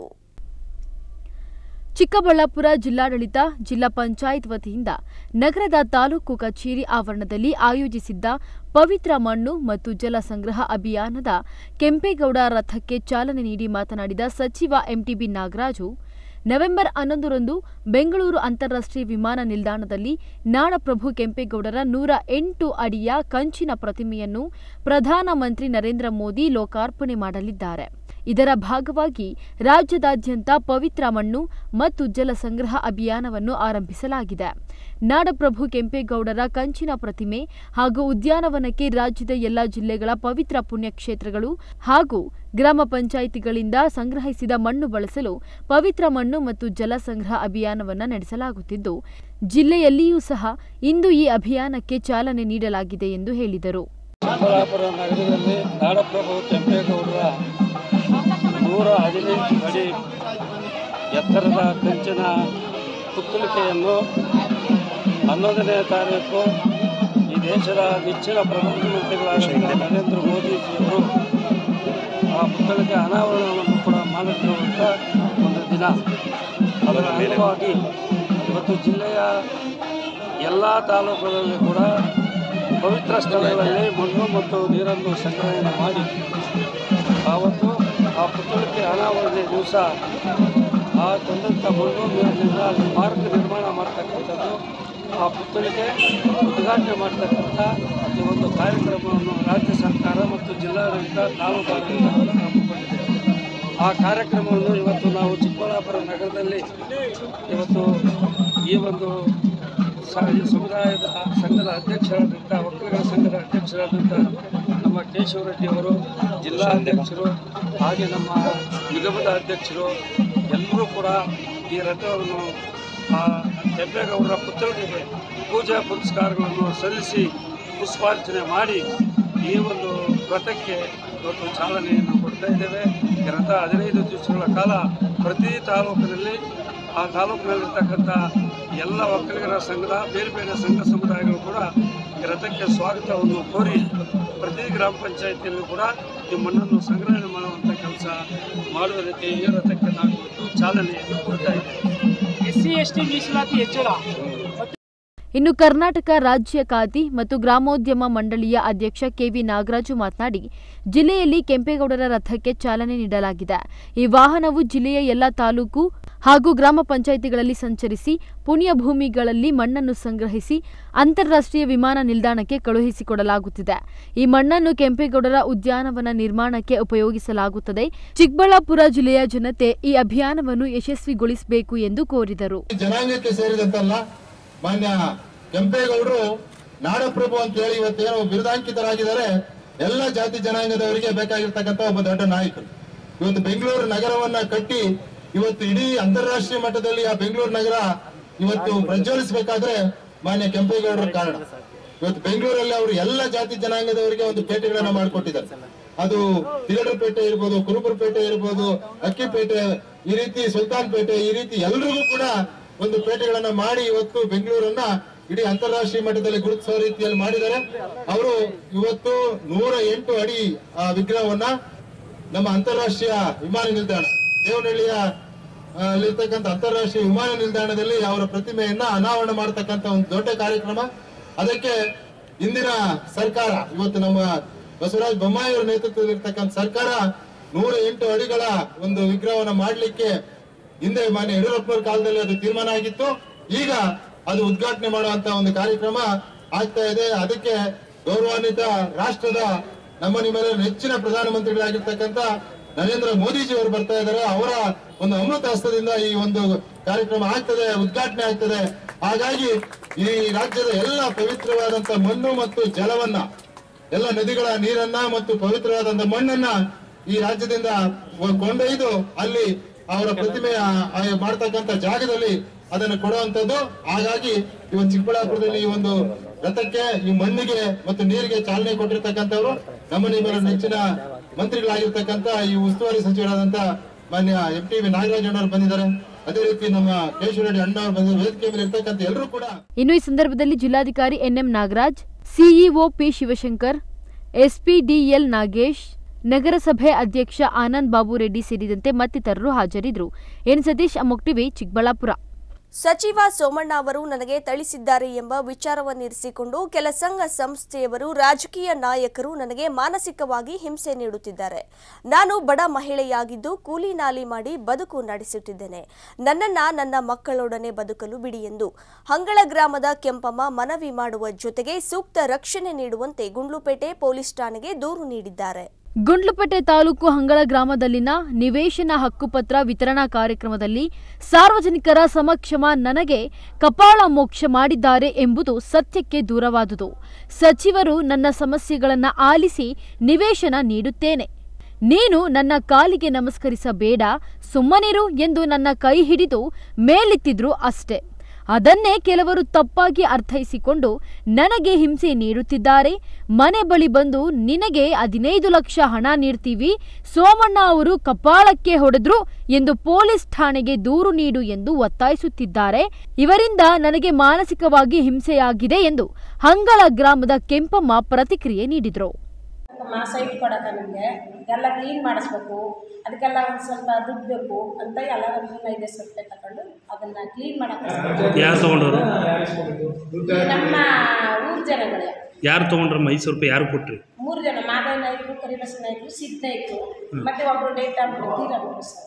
ಚಿಕ್ಕಬಳ್ಳಾಪುರ ಜಿಲ್ಲಾಡಳಿತ ಜಿಲ್ಲಾ ಪಂಚಾಯತ್ ವತಿಯಿಂದ ನಗರದ ತಾಲೂಕು ಕಚೇರಿ ಆವರಣದಲ್ಲಿ ಆಯೋಜಿಸಿದ್ದ ಪವಿತ್ರ ಮಣ್ಣು ಮತ್ತು ಜಲ ಸಂಗ್ರಹ ಅಭಿಯಾನದ ಕೆಂಪೇಗೌಡ ರಥಕ್ಕೆ ಚಾಲನೆ ನೀಡಿ ಮಾತನಾಡಿದ ಸಚಿವ ಎಂಟಿಬಿ ನಾಗರಾಜು ನವೆಂಬರ್ ಹನ್ನೊಂದರಂದು ಬೆಂಗಳೂರು ಅಂತಾರಾಷ್ಟ್ರೀಯ ವಿಮಾನ ನಿಲ್ದಾಣದಲ್ಲಿ ನಾಡಪ್ರಭು ಕೆಂಪೇಗೌಡರ ನೂರ ಎಂಟು ಅಡಿಯ ಕಂಚಿನ ಪ್ರತಿಮೆಯನ್ನು ಪ್ರಧಾನಮಂತ್ರಿ ನರೇಂದ್ರ ಮೋದಿ ಲೋಕಾರ್ಪಣೆ ಮಾಡಲಿದ್ದಾರೆ ಇದರ ಭಾಗವಾಗಿ ರಾಜ್ಯದಾದ್ಯಂತ ಪವಿತ್ರ ಮಣ್ಣು ಮತ್ತು ಜಲ ಸಂಗ್ರಹ ಅಭಿಯಾನವನ್ನು ಆರಂಭಿಸಲಾಗಿದೆ ನಾಡಪ್ರಭು ಕೆಂಪೇಗೌಡರ ಕಂಚಿನ ಪ್ರತಿಮೆ ಹಾಗೂ ಉದ್ಯಾನವನಕ್ಕೆ ರಾಜ್ಯದ ಎಲ್ಲ ಜಿಲ್ಲೆಗಳ ಪವಿತ್ರ ಪುಣ್ಯಕ್ಷೇತ್ರಗಳು ಹಾಗೂ ಗ್ರಾಮ ಪಂಚಾಯಿತಿಗಳಿಂದ ಸಂಗ್ರಹಿಸಿದ ಮಣ್ಣು ಬಳಸಲು ಪವಿತ್ರ ಮಣ್ಣು ಮತ್ತು ಜಲ ಸಂಗ್ರಹ ಅಭಿಯಾನವನ್ನು ನಡೆಸಲಾಗುತ್ತಿದ್ದು ಜಿಲ್ಲೆಯಲ್ಲಿಯೂ ಸಹ ಇಂದು ಈ ಅಭಿಯಾನಕ್ಕೆ ಚಾಲನೆ ನೀಡಲಾಗಿದೆ ಎಂದು ಹೇಳಿದರು ಚಿಕ್ಕಬಳ್ಳಾಪುರ ನಗರದಲ್ಲಿ ನಾಡಪ್ರಭು ಕೆಂಪೇಗೌಡರ ನೂರ ಹದಿನೆಂಟು ಅಡಿ ಎತ್ತರದ ಕಂಚಿನ ಪುತ್ತಳಿಕೆಯನ್ನು ಹನ್ನೊಂದನೇ ತಾರೀಕು ಈ ದೇಶದ ನೆಚ್ಚಿನ ಪ್ರಧಾನಮಂತ್ರಿಗಳಾದ ನರೇಂದ್ರ ಮೋದಿಜಿಯವರು ಆ ಪುತ್ತಳಿಕೆ ಅನಾವರಣವನ್ನು ಕೂಡ ಮಾಡುತ್ತಿರುವಂಥ ಒಂದು ದಿನ ಅದರ ಅಂಗವಾಗಿ ಇವತ್ತು ಜಿಲ್ಲೆಯ ಎಲ್ಲ ತಾಲೂಕುಗಳಲ್ಲಿ ಕೂಡ ಪವಿತ್ರ ಸ್ಥಳಗಳಲ್ಲಿ ಮಣ್ಣು ಮತ್ತು ನೀರನ್ನು ಸಂಗ್ರಹಣೆ ಮಾಡಿ ಆವತ್ತು ಆ ಪುತ್ತಳಿಕೆ ಅನಾವರಣೆ ದಿವಸ ಆ ತಂದಂಥ ಮಣ್ಣು ನೀರಿನಿಂದ ಅಲ್ಲಿ ಮಾರ್ಗ ನಿರ್ಮಾಣ ಮಾಡ್ತಕ್ಕಂಥದ್ದು ಆ ಪುತ್ತಳಿಕೆ ಉದ್ಘಾಟನೆ ಮಾಡ್ತಕ್ಕಂಥ ಈ ಒಂದು ಕಾರ್ಯಕ್ರಮವನ್ನು ರಾಜ್ಯ ಸರ್ಕಾರ ಮತ್ತು ಜಿಲ್ಲಾಡಳಿತ ತಾಲೂಕಾಡಳಿತ ಹಮ್ಮಿಕೊಂಡಿದೆ ಆ ಕಾರ್ಯಕ್ರಮವನ್ನು ಇವತ್ತು ನಾವು ಚಿಕ್ಕಬಳ್ಳಾಪುರ ನಗರದಲ್ಲಿ ಇವತ್ತು ಈ ಒಂದು ಸ- ಈ ಸಮುದಾಯದ ಸಂಘದ ಅಧ್ಯಕ್ಷರಾದಂಥ ಒಕ್ಕಲಿಗರ ಸಂಘದ ಅಧ್ಯಕ್ಷರಾದಂಥ ನಮ್ಮ ಕೇಶವರೆಡ್ಡಿ ಅವರು ಜಿಲ್ಲಾ ಅಧ್ಯಕ್ಷರು ಹಾಗೆ ನಮ್ಮ ನಿಗಮದ ಅಧ್ಯಕ್ಷರು ಎಲ್ಲರೂ ಕೂಡ ಈ ರಥವನ್ನು ಆ ಕೆಂಪೇಗೌಡರ ಪುತ್ಥಳಿಗೆ ಪೂಜಾ ಪುರಸ್ಕಾರಗಳನ್ನು ಸಲ್ಲಿಸಿ ಪುಷ್ಪಾರ್ಚನೆ ಮಾಡಿ ಈ ಒಂದು ರಥಕ್ಕೆ ಇವತ್ತು ಚಾಲನೆಯನ್ನು ಕೊಡ್ತಾ ಇದ್ದೇವೆ ಈ ರಥ ಹದಿನೈದು ದಿವಸಗಳ ಕಾಲ ಪ್ರತಿ ತಾಲೂಕಿನಲ್ಲಿ ಆ ತಾಲೂಕಿನಲ್ಲಿರ್ತಕ್ಕಂಥ ಎಲ್ಲ ಒಕ್ಕಲಿಗರ ಸಂಘದ ಬೇರೆ ಬೇರೆ ಸಂಘ ಸಮುದಾಯಗಳು ಕೂಡ ಈ ರಥಕ್ಕೆ ಸ್ವಾಗತವನ್ನು ಕೋರಿ ಪ್ರತಿ ಗ್ರಾಮ ಪಂಚಾಯಿತಿಯಲ್ಲೂ ಕೂಡ ಈ ಮಣ್ಣನ್ನು ಸಂಗ್ರಹಣೆ ಮಾಡುವಂಥ ಕೆಲಸ ಮಾಡುವುದಕ್ಕೆ ಈ ರಥಕ್ಕೆ ನಾವು ಇವತ್ತು ಚಾಲನೆಯನ್ನು ಕೊಡ್ತಾ ಇದ್ದೇವೆ ಎಸ್ ಸಿ ಎಸ್ ಟಿ ಮೀಸಲಾತಿ ಹೆಚ್ಚಳ ಇನ್ನು ಕರ್ನಾಟಕ ರಾಜ್ಯ ಖಾದಿ ಮತ್ತು ಗ್ರಾಮೋದ್ಯಮ ಮಂಡಳಿಯ ಅಧ್ಯಕ್ಷ ಕೆವಿ ನಾಗರಾಜು ಮಾತನಾಡಿ ಜಿಲ್ಲೆಯಲ್ಲಿ ಕೆಂಪೇಗೌಡರ ರಥಕ್ಕೆ ಚಾಲನೆ ನೀಡಲಾಗಿದೆ ಈ ವಾಹನವು ಜಿಲ್ಲೆಯ ಎಲ್ಲ ತಾಲೂಕು ಹಾಗೂ ಗ್ರಾಮ ಪಂಚಾಯಿತಿಗಳಲ್ಲಿ ಸಂಚರಿಸಿ ಪುಣ್ಯ ಭೂಮಿಗಳಲ್ಲಿ ಮಣ್ಣನ್ನು ಸಂಗ್ರಹಿಸಿ ಅಂತಾರಾಷ್ಟ್ರೀಯ ವಿಮಾನ ನಿಲ್ದಾಣಕ್ಕೆ ಕಳುಹಿಸಿಕೊಡಲಾಗುತ್ತಿದೆ ಈ ಮಣ್ಣನ್ನು ಕೆಂಪೇಗೌಡರ ಉದ್ಯಾನವನ ನಿರ್ಮಾಣಕ್ಕೆ ಉಪಯೋಗಿಸಲಾಗುತ್ತದೆ ಚಿಕ್ಕಬಳ್ಳಾಪುರ ಜಿಲ್ಲೆಯ ಜನತೆ ಈ ಅಭಿಯಾನವನ್ನು ಯಶಸ್ವಿಗೊಳಿಸಬೇಕು ಎಂದು ಕೋರಿದರು ಜನಾಂಗಕ್ಕೆ ಸೇರಿದಂತಲ್ಲ ಮಾನ್ಯ ಕೆಂಪೇಗೌಡರು ನಾಡಪ್ರಭು ಅಂತ ಹೇಳಿ ಇವತ್ತೇನು ಬಿರುದಾಂಕಿತರಾಗಿದ್ದಾರೆ ಎಲ್ಲ ಜಾತಿ ಜನಾಂಗದವರಿಗೆ ಬೇಕಾಗಿರ್ತಕ್ಕಂಥ ಒಬ್ಬ ದೊಡ್ಡ ನಾಯಕರು ಇವತ್ತು ಬೆಂಗಳೂರು ನಗರವನ್ನ ಕಟ್ಟಿ ಇವತ್ತು ಇಡೀ ಅಂತಾರಾಷ್ಟ್ರೀಯ ಮಟ್ಟದಲ್ಲಿ ಆ ಬೆಂಗಳೂರು ನಗರ ಇವತ್ತು ಪ್ರಜ್ವಲಿಸಬೇಕಾದ್ರೆ ಮಾನ್ಯ ಕೆಂಪೇಗೌಡರ ಕಾರಣ ಇವತ್ತು ಬೆಂಗಳೂರಲ್ಲಿ ಅವರು ಎಲ್ಲ ಜಾತಿ ಜನಾಂಗದವರಿಗೆ ಒಂದು ಪೇಟೆಗಳನ್ನ ಮಾಡಿಕೊಟ್ಟಿದ್ದಾರೆ ಅದು ತಿಗಡರಪೇಟೆ ಇರ್ಬೋದು ಕುರುಬರಪೇಟೆ ಇರ್ಬೋದು ಅಕ್ಕಿಪೇಟೆ ಈ ರೀತಿ ಸುಲ್ತಾನ್ ಪೇಟೆ ಈ ರೀತಿ ಎಲ್ರಿಗೂ ಕೂಡ ಒಂದು ಪೇಟೆಗಳನ್ನ ಮಾಡಿ ಇವತ್ತು ಬೆಂಗಳೂರನ್ನ ಇಡೀ ಅಂತಾರಾಷ್ಟ್ರೀಯ ಮಟ್ಟದಲ್ಲಿ ಗುರುತಿಸುವ ರೀತಿಯಲ್ಲಿ ಮಾಡಿದ್ದಾರೆ ಅವರು ಇವತ್ತು ನೂರ ಎಂಟು ಅಡಿ ಆ ವಿಗ್ರಹವನ್ನ ನಮ್ಮ ಅಂತಾರಾಷ್ಟ್ರೀಯ ವಿಮಾನ ನಿಲ್ದಾಣ ದೇವನಹಳ್ಳಿಯ ಆ, ಅಲ್ಲಿರ್ತಕ್ಕಂಥ ಅಂತಾರಾಷ್ಟ್ರೀಯ ವಿಮಾನ ನಿಲ್ದಾಣದಲ್ಲಿ ಅವರ ಪ್ರತಿಮೆಯನ್ನ ಅನಾವರಣ ಮಾಡತಕ್ಕಂತ ಒಂದು ದೊಡ್ಡ ಕಾರ್ಯಕ್ರಮ ಅದಕ್ಕೆ ಇಂದಿನ ಸರ್ಕಾರ ಇವತ್ತು ನಮ್ಮ ಬಸವರಾಜ ಬೊಮ್ಮಾಯಿ ಅವರ ನೇತೃತ್ವದಲ್ಲಿರ್ತಕ್ಕಂಥ ಸರ್ಕಾರ ನೂರ ಎಂಟು ಅಡಿಗಳ ಒಂದು ವಿಗ್ರಹವನ್ನ ಮಾಡಲಿಕ್ಕೆ ಹಿಂದೆ ಮಾನ್ಯ ಯಡಿಯೂರಪ್ಪನವರ ಕಾಲದಲ್ಲಿ ಅದು ತೀರ್ಮಾನ ಆಗಿತ್ತು ಈಗ ಅದು ಉದ್ಘಾಟನೆ ಮಾಡುವಂತ ಒಂದು ಕಾರ್ಯಕ್ರಮ ಆಗ್ತಾ ಇದೆ ಅದಕ್ಕೆ ಗೌರವಾನ್ವಿತ ರಾಷ್ಟ್ರದ ನಮ್ಮ ನಿಮ್ಮೆಲ್ಲರ ನೆಚ್ಚಿನ ಪ್ರಧಾನಮಂತ್ರಿಗಳಾಗಿರ್ತಕ್ಕಂಥ ನರೇಂದ್ರ ಮೋದಿಜಿ ಅವರು ಬರ್ತಾ ಇದ್ದಾರೆ ಅವರ ಒಂದು ಅಮೃತ ಹಸ್ತದಿಂದ ಈ ಒಂದು ಕಾರ್ಯಕ್ರಮ ಆಗ್ತದೆ ಉದ್ಘಾಟನೆ ಆಗ್ತದೆ ಹಾಗಾಗಿ ಈ ರಾಜ್ಯದ ಎಲ್ಲ ಪವಿತ್ರವಾದಂತ ಮಣ್ಣು ಮತ್ತು ಜಲವನ್ನ ಎಲ್ಲ ನದಿಗಳ ನೀರನ್ನ ಮತ್ತು ಪವಿತ್ರವಾದಂತ ಮಣ್ಣನ್ನ ಈ ರಾಜ್ಯದಿಂದ ಕೊಂಡೊಯ್ದು ಅಲ್ಲಿ ಅವರ ಪ್ರತಿಮೆಯ ಆ ಮಾಡ್ತಕ್ಕಂಥ ಜಾಗದಲ್ಲಿ ಅದನ್ನು ಕೊಡುವಂತದ್ದು ಹಾಗಾಗಿ ಇವತ್ತು ಚಿಕ್ಕಬಳ್ಳಾಪುರದಲ್ಲಿ ಈ ಒಂದು ರಥಕ್ಕೆ ಈ ಮಣ್ಣಿಗೆ ಮತ್ತು ನೀರಿಗೆ ಚಾಲನೆ ಕೊಟ್ಟಿರ್ತಕ್ಕಂಥವ್ರು ನಮ್ಮ ನಿಮ್ಮರ ನೆಚ್ಚಿನ ಮಂತ್ರಿಗಳಾಗಿರ್ತಕ್ಕಂಥ ಈ ಉಸ್ತುವಾರಿ ಸಚಿವರಾದಂತ ಮಾನ್ಯ ಎಂ ಟಿ ವಿ ನಾಗರಾಜ್ ಅಣ್ಣವ್ರು ಬಂದಿದ್ದಾರೆ ಅದೇ ರೀತಿ ನಮ್ಮ ಕೇಶವರೆಡ್ಡಿ ಅಣ್ಣವ್ರು ಬಂದಿದ್ದಾರೆ ವೇದಿಕೆ ಮೇಲೆ ಇರ್ತಕ್ಕಂಥ ಎಲ್ಲರೂ ಕೂಡ ಇನ್ನು ಈ ಸಂದರ್ಭದಲ್ಲಿ ಜಿಲ್ಲಾಧಿಕಾರಿ NM Nagaraj CEO P Shivashankar SPDL Nagesh ನಗರಸಭೆ ಅಧ್ಯಕ್ಷ ಆನಂದ್ ಬಾಬು ರೆಡ್ಡಿ ಸೇರಿದಂತೆ ಮತ್ತಿತರರು ಹಾಜರಿದ್ದರು ಎನ್ ಸತೀಶ್ ಅಮೋಕ್ ಟಿವಿ ಚಿಕ್ಕಬಳ್ಳಾಪುರ ಸಚಿವ ಸೋಮಣ್ಣ ಅವರು ನನಗೆ ಥಳಿಸಿದ್ದಾರೆ ಎಂಬ ವಿಚಾರವನ್ನಿರಿಸಿಕೊಂಡು ಕೆಲ ಸಂಘ ಸಂಸ್ಥೆಯವರು ರಾಜಕೀಯ ನಾಯಕರು ನನಗೆ ಮಾನಸಿಕವಾಗಿ ಹಿಂಸೆ ನೀಡುತ್ತಿದ್ದಾರೆ ನಾನು ಬಡ ಮಹಿಳೆಯಾಗಿದ್ದು ಕೂಲಿ ನಾಲಿ ಮಾಡಿ ಬದುಕು ನಡೆಸುತ್ತಿದ್ದೇನೆ ನನ್ನನ್ನ ನನ್ನ ಮಕ್ಕಳೊಡನೆ ಬದುಕಲು ಬಿಡಿ ಎಂದು ಹಂಗಳ ಗ್ರಾಮದ ಕೆಂಪಮ್ಮ ಮನವಿ ಮಾಡುವ ಜೊತೆಗೆ ಸೂಕ್ತ ರಕ್ಷಣೆ ನೀಡುವಂತೆ ಗುಂಡ್ಲುಪೇಟೆ ಪೊಲೀಸ್ ಠಾಣೆಗೆ ದೂರು ನೀಡಿದ್ದಾರೆ ಗುಂಡ್ಲುಪೇಟೆ ತಾಲೂಕು ಹಂಗಳ ಗ್ರಾಮದಲ್ಲಿನ ನಿವೇಶನ ಹಕ್ಕುಪತ್ರ ವಿತರಣಾ ಕಾರ್ಯಕ್ರಮದಲ್ಲಿ ಸಾರ್ವಜನಿಕರ ಸಮಕ್ಷಮ ನನಗೆ ಕಪಾಳ ಮೋಕ್ಷ ಮಾಡಿದ್ದಾರೆ ಎಂಬುದು ಸತ್ಯಕ್ಕೆ ದೂರವಾದುದು ಸಚಿವರು ನನ್ನ ಸಮಸ್ಯೆಗಳನ್ನು ಆಲಿಸಿ ನಿವೇಶನ ನೀಡುತ್ತೇನೆ ನೀನು ನನ್ನ ಕಾಲಿಗೆ ನಮಸ್ಕರಿಸಬೇಡ ಸುಮ್ಮನಿರು ಎಂದು ನನ್ನ ಕೈ ಹಿಡಿದು ಮೇಲೆತ್ತಿದ್ರು ಅಷ್ಟೆ ಅದನ್ನೇ ಕೆಲವರು ತಪ್ಪಾಗಿ ಅರ್ಥೈಸಿಕೊಂಡು ನನಗೆ ಹಿಂಸೆ ನೀಡುತ್ತಿದ್ದಾರೆ ಮನೆ ಬಳಿ ಬಂದು ನಿನಗೆ ಹದಿನೈದು ಲಕ್ಷ ಹಣ ನೀಡ್ತೀವಿ ಸೋಮಣ್ಣ ಅವರು ಕಪಾಳಕ್ಕೆ ಹೊಡೆದ್ರು ಎಂದು ಪೊಲೀಸ್ ಠಾಣೆಗೆ ದೂರು ನೀಡು ಎಂದು ಒತ್ತಾಯಿಸುತ್ತಿದ್ದಾರೆ ಇವರಿಂದ ನನಗೆ ಮಾನಸಿಕವಾಗಿ ಹಿಂಸೆಯಾಗಿದೆ ಎಂದು ಹಂಗಳ ಗ್ರಾಮದ ಕೆಂಪಮ್ಮ ಪ್ರತಿಕ್ರಿಯೆ ನೀಡಿದರು ಮಾಸ ಇಟ್ಕೊಡಕ ನಿಮಗೆ ಎಲ್ಲ ಕ್ಲೀನ್ ಮಾಡಿಸ್ಬೇಕು ಅದಕ್ಕೆಲ್ಲ ಒಂದು ಸ್ವಲ್ಪ ದುಡ್ಡು ಬೇಕು ಅಂತ ಎಲ್ಲ ಒಂದು ಐದು ಸಾವಿರ ರೂಪಾಯಿ ತಗೊಂಡು ಅದನ್ನು ಕ್ಲೀನ್ ಮಾಡಕ್ಕೆ ಯಾರು ತೊಗೊಂಡವರು ನಮ್ಮ ಊರು ಜನಗಳೇ ಯಾರು ತೊಗೊಂಡ್ರು ಐದು ರೂಪಾಯಿ ಯಾರು ಕೊಟ್ರಿ ಮೂರು ಜನ ಮಾಧವ ನಾಯ್ಕರು ಕರಿಬಸ ನಾಯ್ಕರು ಸಿದ್ಧ ನಾಯ್ಕರು ಮತ್ತೆ ಒಬ್ಬರು ಡೇಟ್ ಆಗ್ಬಿಟ್ಟು ತೀರಾಗ್ಬಿಟ್ಟು ಸರ್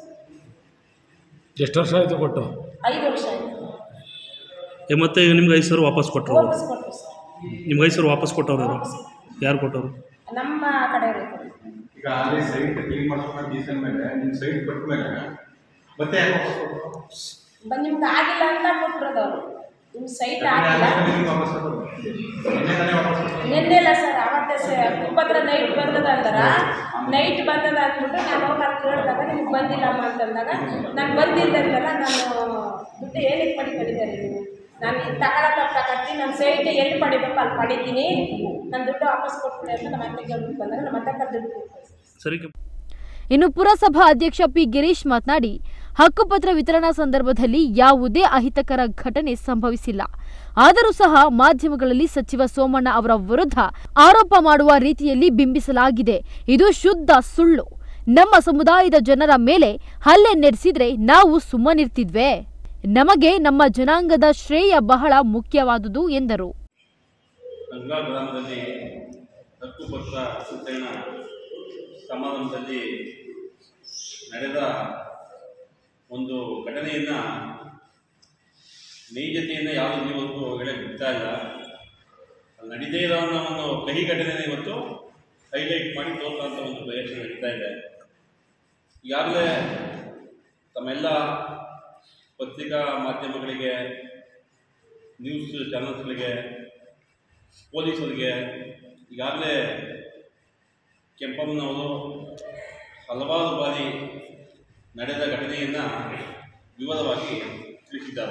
ಎಷ್ಟು ವರ್ಷ ಆಯಿತು ಕೊಟ್ಟು ಐದು ವರ್ಷ ಆಯಿತು ಏ, ಮತ್ತೆ ಈಗ ನಿಮ್ಗೆ ಐದು ಸಾವಿರ ವಾಪಸ್ ಕೊಟ್ಟರು ವಾಪಸ್ ಕೊಟ್ಟರು ಸರ್ ನಿಮ್ಗೆ ಐದು ಸಾವಿರ ವಾಪಸ್ ಕೊಟ್ಟವ್ರು ಯಾರು ಯಾರು ಕೊಟ್ಟವರು ನಮ್ಮ ಕಡೆಯವರು ಈಗ ಅಲ್ಲಿ ಸೈಟ್ ಕ್ಲೀನ್ ಮಾಡ್ಕೊಂಡು ಡೀಸೆಲ್ ಮೇಲೆ ನಿಮ್ಮ ಸೈಟ್ ಕೊಟ್ಟ ಮೇಲೆ ಮತ್ತೆ ಯಾಕೆ ವಾಪಸ್ ಕೊಟ್ರು? ಬಂದು ನಿಮ್ಗೆ ಆಗಿಲ್ಲ ಅಂತ ಕೊಟ್ಟಿರೋದು ಅವರು ನಿಮ್ಮ ಸೈಟ್ ಯಾಕೆ ಆಗಿಲ್ಲ ನಿಮ್ಗೆ ವಾಪಸ್ ಕೊಟ್ಟರು? ನಿನ್ನೆ ತಾನೇ ವಾಪಸ್ ಕೊಟ್ಟರು? ನಿನ್ನೆಲ್ಲ ಸರ್ ಅವತ್ತೇ ಸರ್ ಕುಪ್ಪತ್ರ ನೈಟ್ ಬಂದದ ಅಂತಾರ ನೈಟ್ ಬಂದದ ಅಂದ್ಬಿಟ್ಟು ನಾನು ಹೋಗಿ ಅಲ್ಲಿ ಕೇಳಿದಾಗ ನಿಮ್ಗೆ ಬಂದಿಲ್ಲಮ್ಮ ಅಂತಂದಾಗ ನಾನು ಬಂದಿದ್ದಂತೆಲ್ಲ ನಾನು ದುಡ್ಡು ಏನಕ್ಕೆ ಪಡಿಕೊಂಡಿದ್ದಾರೆ ನೀವು ನಾನು ಇದು ತಗೊಳಕ್ಕೆ ತಗೊಳ್ತೀನಿ ನನ್ನ ಸೈಟ್ ಎಲ್ಲಿ ಪಡಿಬೇಕು ಅಲ್ಲಿ ಪಡಿತೀನಿ ನನ್ನ ದುಡ್ಡು ವಾಪಸ್ ಕೊಟ್ಬಿಡಿ ಅಂತ ನಮ್ಮ ಅತ್ತೆಗೆ ಹೇಳ್ಬಿಟ್ಟು ಬಂದಾಗ ನಮ್ಮ ಅತ್ತೆ ದುಡ್ಡು ಕೊಡ್ತಾರೆ ಸರಿ ಇನ್ನು ಪುರಸಭಾ ಅಧ್ಯಕ್ಷ ಪಿ ಗಿರೀಶ್ ಮಾತನಾಡಿ ಹಕ್ಕುಪತ್ರ ವಿತರಣಾ ಸಂದರ್ಭದಲ್ಲಿ ಯಾವುದೇ ಅಹಿತಕರ ಘಟನೆ ಸಂಭವಿಸಿಲ್ಲ ಆದರೂ ಸಹ ಮಾಧ್ಯಮಗಳಲ್ಲಿ ಸಚಿವ ಸೋಮಣ್ಣ ಅವರ ವಿರುದ್ಧ ಆರೋಪ ಮಾಡುವ ರೀತಿಯಲ್ಲಿ ಬಿಂಬಿಸಲಾಗಿದೆ ಇದು ಶುದ್ಧ ಸುಳ್ಳು ನಮ್ಮ ಸಮುದಾಯದ ಜನರ ಮೇಲೆ ಹಲ್ಲೆ ನಡೆಸಿದ್ರೆ ನಾವು ಸುಮ್ಮನಿರ್ತಿದ್ವೆ ನಮಗೆ ನಮ್ಮ ಜನಾಂಗದ ಶ್ರೇಯ ಬಹಳ ಮುಖ್ಯವಾದುದು ಎಂದರು ಗಂಗಾ ಗ್ರಾಮದಲ್ಲಿ ಹಕ್ಕುಪತ್ರ ವಿತರಣಾ ಸಮಾರಂಭದಲ್ಲಿ ನಡೆದ ಒಂದು ಘಟನೆಯನ್ನು ನೈಜತೆಯನ್ನು ಯಾವುದು ಇವತ್ತು ಹೇಳಕ್ಕೆ ಬಿಡ್ತಾ ಇಲ್ಲ ಅಲ್ಲಿ ನಡೀದೇ ಇರೋನ್ನ ಒಂದು ಕಹಿ ಘಟನೆನ ಇವತ್ತು ಹೈಲೈಟ್ ಮಾಡಿ ತೋರಿಸುವಂಥ ಒಂದು ಪ್ರಯತ್ನ ನಡೀತಾ ಇದೆ ಈಗಾಗಲೇ ತಮ್ಮೆಲ್ಲ ಪತ್ರಿಕಾ ಮಾಧ್ಯಮಗಳಿಗೆ ನ್ಯೂಸ್ ಚಾನಲ್ಸ್ಗಳಿಗೆ ಪೊಲೀಸರಿಗೆ ಈಗಾಗಲೇ ಕೆಂಪಮ್ಮನವರು ಹಲವಾರು ಬಾರಿ ನಡೆದ ಘಟನೆಯನ್ನು ವಿವರವಾಗಿ ತಿಳಿಸಿದ್ದಾರೆ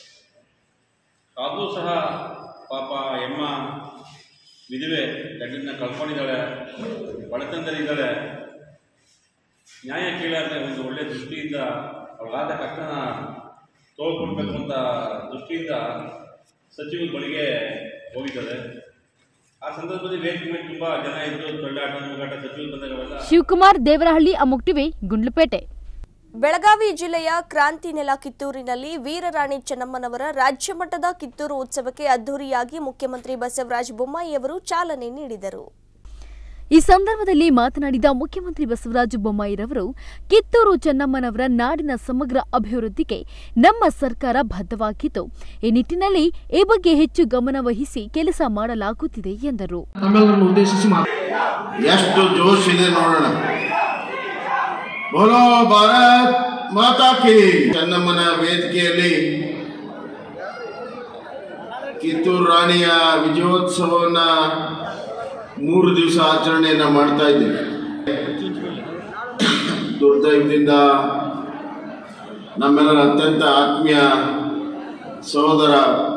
ಆದರೂ ಸಹ ಪಾಪ ಎಮ್ಮ ವಿಧವೆ ಗಂಡನ್ನ ಕಳ್ಕೊಂಡಿದ್ದಾಳೆ ಬಡತನದಲ್ಲಿದ್ದಾಳೆ ನ್ಯಾಯ ಕೇಳಾದ್ರೆ ಒಂದು ಒಳ್ಳೆಯ ದೃಷ್ಟಿಯಿಂದ ಅವಳಾದ ಕಷ್ಟನ ತೋಳ್ಕೊಡ್ಬೇಕು ಅಂತ ದೃಷ್ಟಿಯಿಂದ ಸಚಿವರ ಬಳಿಗೆ ಹೋಗಿದ್ದಾರೆ ಆ ಸಂದರ್ಭದಲ್ಲಿ ವೇದಿಕೆ ಮೇಲೆ ತುಂಬ ಜನ ಇದ್ದು ತೊಳ್ಳಾಟ ನೂಗಾಟ ಸಚಿವರು ಬಂದಾಗ ಅವೆಲ್ಲ ಶಿವಕುಮಾರ್ ದೇವರಹಳ್ಳಿ ಅಮುಕ್ ಟಿವಿ ಗುಂಡ್ಲುಪೇಟೆ ಬೆಳಗಾವಿ ಜಿಲ್ಲೆಯ ಕ್ರಾಂತಿ ನೆಲ ಕಿತ್ತೂರಿನಲ್ಲಿ ವೀರರಾಣಿ ಚೆನ್ನಮ್ಮನವರ ರಾಜ್ಯ ಮಟ್ಟದ ಕಿತ್ತೂರು ಉತ್ಸವಕ್ಕೆ ಅದ್ದೂರಿಯಾಗಿ ಮುಖ್ಯಮಂತ್ರಿ ಬಸವರಾಜ ಬೊಮ್ಮಾಯಿ ಅವರು ಚಾಲನೆ ನೀಡಿದರು ಈ ಸಂದರ್ಭದಲ್ಲಿ ಮಾತನಾಡಿದ ಮುಖ್ಯಮಂತ್ರಿ ಬಸವರಾಜ ಬೊಮ್ಮಾಯಿರವರು ಕಿತ್ತೂರು ಚೆನ್ನಮ್ಮನವರ ನಾಡಿನ ಸಮಗ್ರ ಅಭಿವೃದ್ಧಿಗೆ ನಮ್ಮ ಸರ್ಕಾರ ಬದ್ಧವಾಗಿದ್ದು ಈ ನಿಟ್ಟಿನಲ್ಲಿ ಈ ಬಗ್ಗೆ ಹೆಚ್ಚು ಗಮನ ವಹಿಸಿ ಕೆಲಸ ಮಾಡಲಾಗುತ್ತಿದೆ ಎಂದರು ತಮ್ಮೆಲ್ಲರನ್ನು ಉದ್ದೇಶಿಸಿ ಎಷ್ಟು ಜೋಶ್ ಇದೆ ನೋಡೋಣ ಬೋಲೋ ಭಾರತ್ ಮಾತಾ ಕಿ ಚೆನ್ನಮ್ಮನ ವೇದಿಕೆಯಲ್ಲಿ ಕಿತ್ತೂರು ರಾಣಿಯ ವಿಜಯೋತ್ಸವವನ್ನ ಮೂರು ದಿವಸ ಆಚರಣೆಯನ್ನ ಮಾಡ್ತಾ ಇದ್ದೀವಿ ದುರ್ದೈವದಿಂದ ನಮ್ಮೆಲ್ಲರ ಅತ್ಯಂತ ಆತ್ಮೀಯ ಸಹೋದರ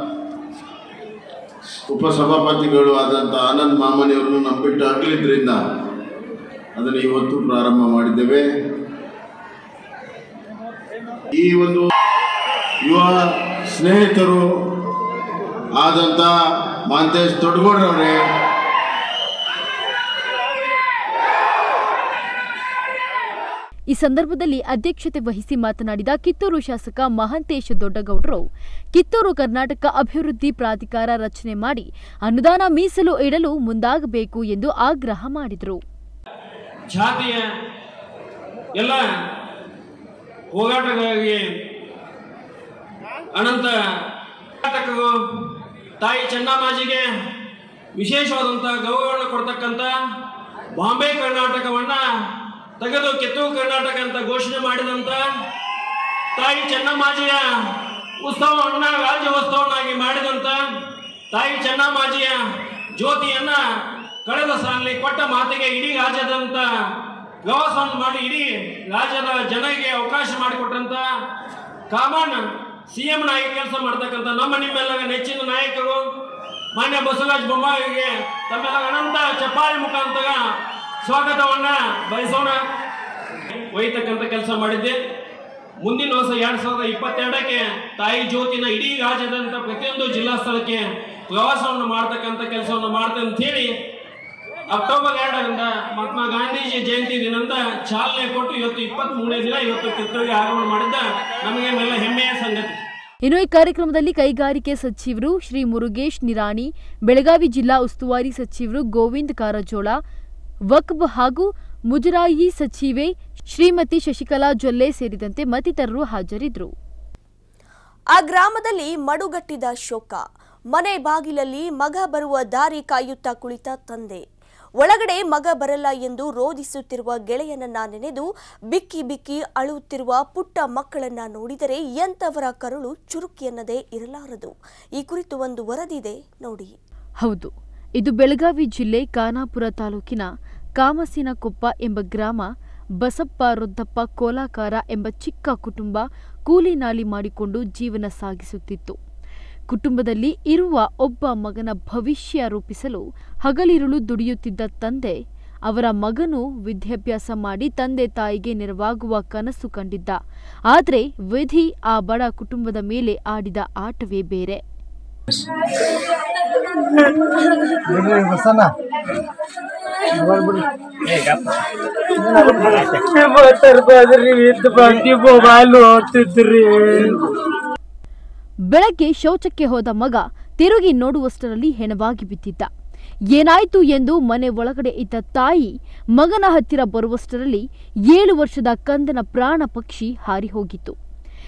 ಉಪಸಭಾಪತಿಗಳು ಆದಂಥ ಆನಂದ್ ಮಾಮನಿಯವರನ್ನು ನಮ್ಮ ಬಿಟ್ಟು ಅಗಲಿದ್ರಿಂದ ಅದನ್ನು ಇವತ್ತು ಪ್ರಾರಂಭ ಮಾಡಿದ್ದೇವೆ ಈ ಒಂದು ಯುವ ಸ್ನೇಹಿತರು ಆದಂಥ ಮಾಂತೇಶ್ ತೊಡಗೋಡ್ರವರೇ ಈ ಸಂದರ್ಭದಲ್ಲಿ ಅಧ್ಯಕ್ಷತೆ ವಹಿಸಿ ಮಾತನಾಡಿದ ಕಿತ್ತೂರು ಶಾಸಕ ಮಹಾಂತೇಶ ದೊಡ್ಡಗೌಡರು ಕಿತ್ತೂರು ಕರ್ನಾಟಕ ಅಭಿವೃದ್ಧಿ ಪ್ರಾಧಿಕಾರ ರಚನೆ ಮಾಡಿ ಅನುದಾನ ಮೀಸಲು ಇಡಲು ಮುಂದಾಗಬೇಕು ಎಂದು ಆಗ್ರಹ ಮಾಡಿದರು ಜಾತಿಯ ಎಲ್ಲ ಹೋರಾಟಗಳಿಗೆ ಅನಂತ ಕರ್ನಾಟಕವು ತಾಯಿ ಚೆನ್ನಮ್ಮಾಜಿಗೆ ವಿಶೇಷವಾದಂಥ ಗೌರವವನ್ನು ಕೊಡ್ತಕ್ಕಂಥ ಬಾಂಬೆ ಕರ್ನಾಟಕವನ್ನು ತೆಗೆದು ಕಿತ್ತೂರು ಕರ್ನಾಟಕ ಅಂತ ಘೋಷಣೆ ಮಾಡಿದಂಥ ತಾಯಿ ಚೆನ್ನಮ್ಮಾಜಿಯ ಉತ್ಸವವನ್ನು ರಾಜ್ಯೋತ್ಸವನ್ನಾಗಿ ಮಾಡಿದಂಥ ತಾಯಿ ಚೆನ್ನಮ್ಮಾಜಿಯ ಜ್ಯೋತಿಯನ್ನ ಕಳೆದ ಸಾಲಿನಲ್ಲಿ ಕೊಟ್ಟ ಮಾತಿಗೆ ಇಡೀ ರಾಜ್ಯದಂತ ಪ್ರವಾಸವನ್ನು ಮಾಡಿ ಇಡೀ ರಾಜ್ಯದ ಜನರಿಗೆ ಅವಕಾಶ ಮಾಡಿಕೊಟ್ಟಂತ ಕಾಮನ್ ಸಿ ಎಂ ನಾಯಕ ಕೆಲಸ ಮಾಡ್ತಕ್ಕಂಥ ನಮ್ಮ ನಿಮ್ಮೆಲ್ಲರ ನೆಚ್ಚಿನ ನಾಯಕರು ಮಾನ್ಯ ಬಸವರಾಜ ಬೊಮ್ಮಾಯಿಗೆ ತಮ್ಮೆಲ್ಲ ಅನಂತ ಚಪ್ಪಾಳಿ ಮುಖಾಂತರ ಸ್ವಾಗತವನ್ನ ಬಯಸೋಣ ಒಯ್ತಕ್ಕಂಥ ಕೆಲಸ ಮಾಡಿದ್ದೆ ಮುಂದಿನ ವರ್ಷ ಎರಡ್ ಸಾವಿರದ ಇಪ್ಪತ್ತೆರಡಕ್ಕೆ ತಾಯಿ ಜ್ಯೋತಿನ ಇಡೀ ರಾಜ್ಯದಂತ ಪ್ರತಿಯೊಂದು ಜಿಲ್ಲಾ ಸ್ಥಳಕ್ಕೆ ಪ್ರವಾಸವನ್ನು ಮಾಡ್ತಕ್ಕಂಥ ಕೆಲಸವನ್ನು ಮಾಡ್ತೇನೆ ಅಂತ ಹೇಳಿ ಅಕ್ಟೋಬರ್ ಎರಡರಿಂದ ಮಹಾತ್ಮ ಗಾಂಧೀಜಿ ಜಯಂತಿ ದಿನದಿಂದ ಚಾಲನೆ ಕೊಟ್ಟು ಇವತ್ತು ಇಪ್ಪತ್ತ್ ಮೂರನೇ ದಿನ ಇವತ್ತು ಕಿತ್ತೂರಿಗೆ ಆಗಮನ ಮಾಡಿದ್ದ ನಮಗೆ ಎಲ್ಲ ಹೆಮ್ಮೆಯ ಸಂಗತಿ ಇನ್ನು ಈ ಕಾರ್ಯಕ್ರಮದಲ್ಲಿ ಕೈಗಾರಿಕೆ ಸಚಿವರು ಶ್ರೀ ಮುರುಗೇಶ್ ನಿರಾಣಿ ಬೆಳಗಾವಿ ಜಿಲ್ಲಾ ಉಸ್ತುವಾರಿ ಸಚಿವರು ಗೋವಿಂದ್ ಕಾರಜೋಳ ವಕ್ಬ್ ಹಾಗೂ ಮುಜರಾಯಿ ಸಚಿವೆ ಶ್ರೀಮತಿ ಶಶಿಕಲಾ ಜೊಲ್ಲೆ ಸೇರಿದಂತೆ ಮತ್ತಿತರರು ಹಾಜರಿದ್ದರು ಆ ಗ್ರಾಮದಲ್ಲಿ ಮಡುಗಟ್ಟಿದ ಶೋಕ ಮನೆ ಬಾಗಿಲಲ್ಲಿ ಮಗ ಬರುವ ದಾರಿ ಕಾಯುತ್ತಾ ಕುಳಿತ ತಂದೆ ಒಳಗಡೆ ಮಗ ಬರಲ್ಲ ಎಂದು ರೋಧಿಸುತ್ತಿರುವ ಗೆಳೆಯನನ್ನ ನೆನೆದು ಬಿಕ್ಕಿ ಬಿಕ್ಕಿ ಅಳುತ್ತಿರುವ ಪುಟ್ಟ ಮಕ್ಕಳನ್ನ ನೋಡಿದರೆ ಎಂತವರ ಕರುಳು ಚುರುಕಿ ಎನ್ನದೇ ಇರಲಾರದು ಈ ಕುರಿತು ಒಂದು ವರದಿದೆ ನೋಡಿ ಹೌದು ಇದು ಬೆಳಗಾವಿ ಜಿಲ್ಲೆ ಖಾನಾಪುರ ತಾಲೂಕಿನ ಕಾಮಸಿನಕೊಪ್ಪ ಎಂಬ ಗ್ರಾಮ ಬಸಪ್ಪ ರೊದ್ದಪ್ಪ ಕೋಲಾಕಾರ ಎಂಬ ಚಿಕ್ಕ ಕುಟುಂಬ ಕೂಲಿ ನಾಲಿ ಮಾಡಿಕೊಂಡು ಜೀವನ ಸಾಗಿಸುತ್ತಿತ್ತು ಕುಟುಂಬದಲ್ಲಿ ಇರುವ ಒಬ್ಬ ಮಗನ ಭವಿಷ್ಯ ರೂಪಿಸಲು ಹಗಲಿರುಳು ದುಡಿಯುತ್ತಿದ್ದ ತಂದೆ ಅವರ ಮಗನು ವಿದ್ಯಾಭ್ಯಾಸ ಮಾಡಿ ತಂದೆ ತಾಯಿಗೆ ನೆರವಾಗುವ ಕನಸು ಕಂಡಿದ್ದ ಆದರೆ ವಿಧಿ ಆ ಬಡ ಕುಟುಂಬದ ಮೇಲೆ ಆಡಿದ ಆಟವೇ ಬೇರೆ ಮೊಬೈಲ್ ನೋಡ್ತಿದ್ರಿ ಬೆಳಗ್ಗೆ ಶೌಚಕ್ಕೆ ಹೋದ ಮಗ ತಿರುಗಿ ನೋಡುವಷ್ಟರಲ್ಲಿ ಹೆಣವಾಗಿ ಬಿದ್ದಿದ್ದ ಏನಾಯ್ತು ಎಂದು ಮನೆ ಒಳಗಡೆ ಇದ್ದ ತಾಯಿ ಮಗನ ಹತ್ತಿರ ಬರುವಷ್ಟರಲ್ಲಿ ಏಳು ವರ್ಷದ ಕಂದನ ಪ್ರಾಣ ಪಕ್ಷಿ ಹಾರಿ ಹೋಗಿತ್ತು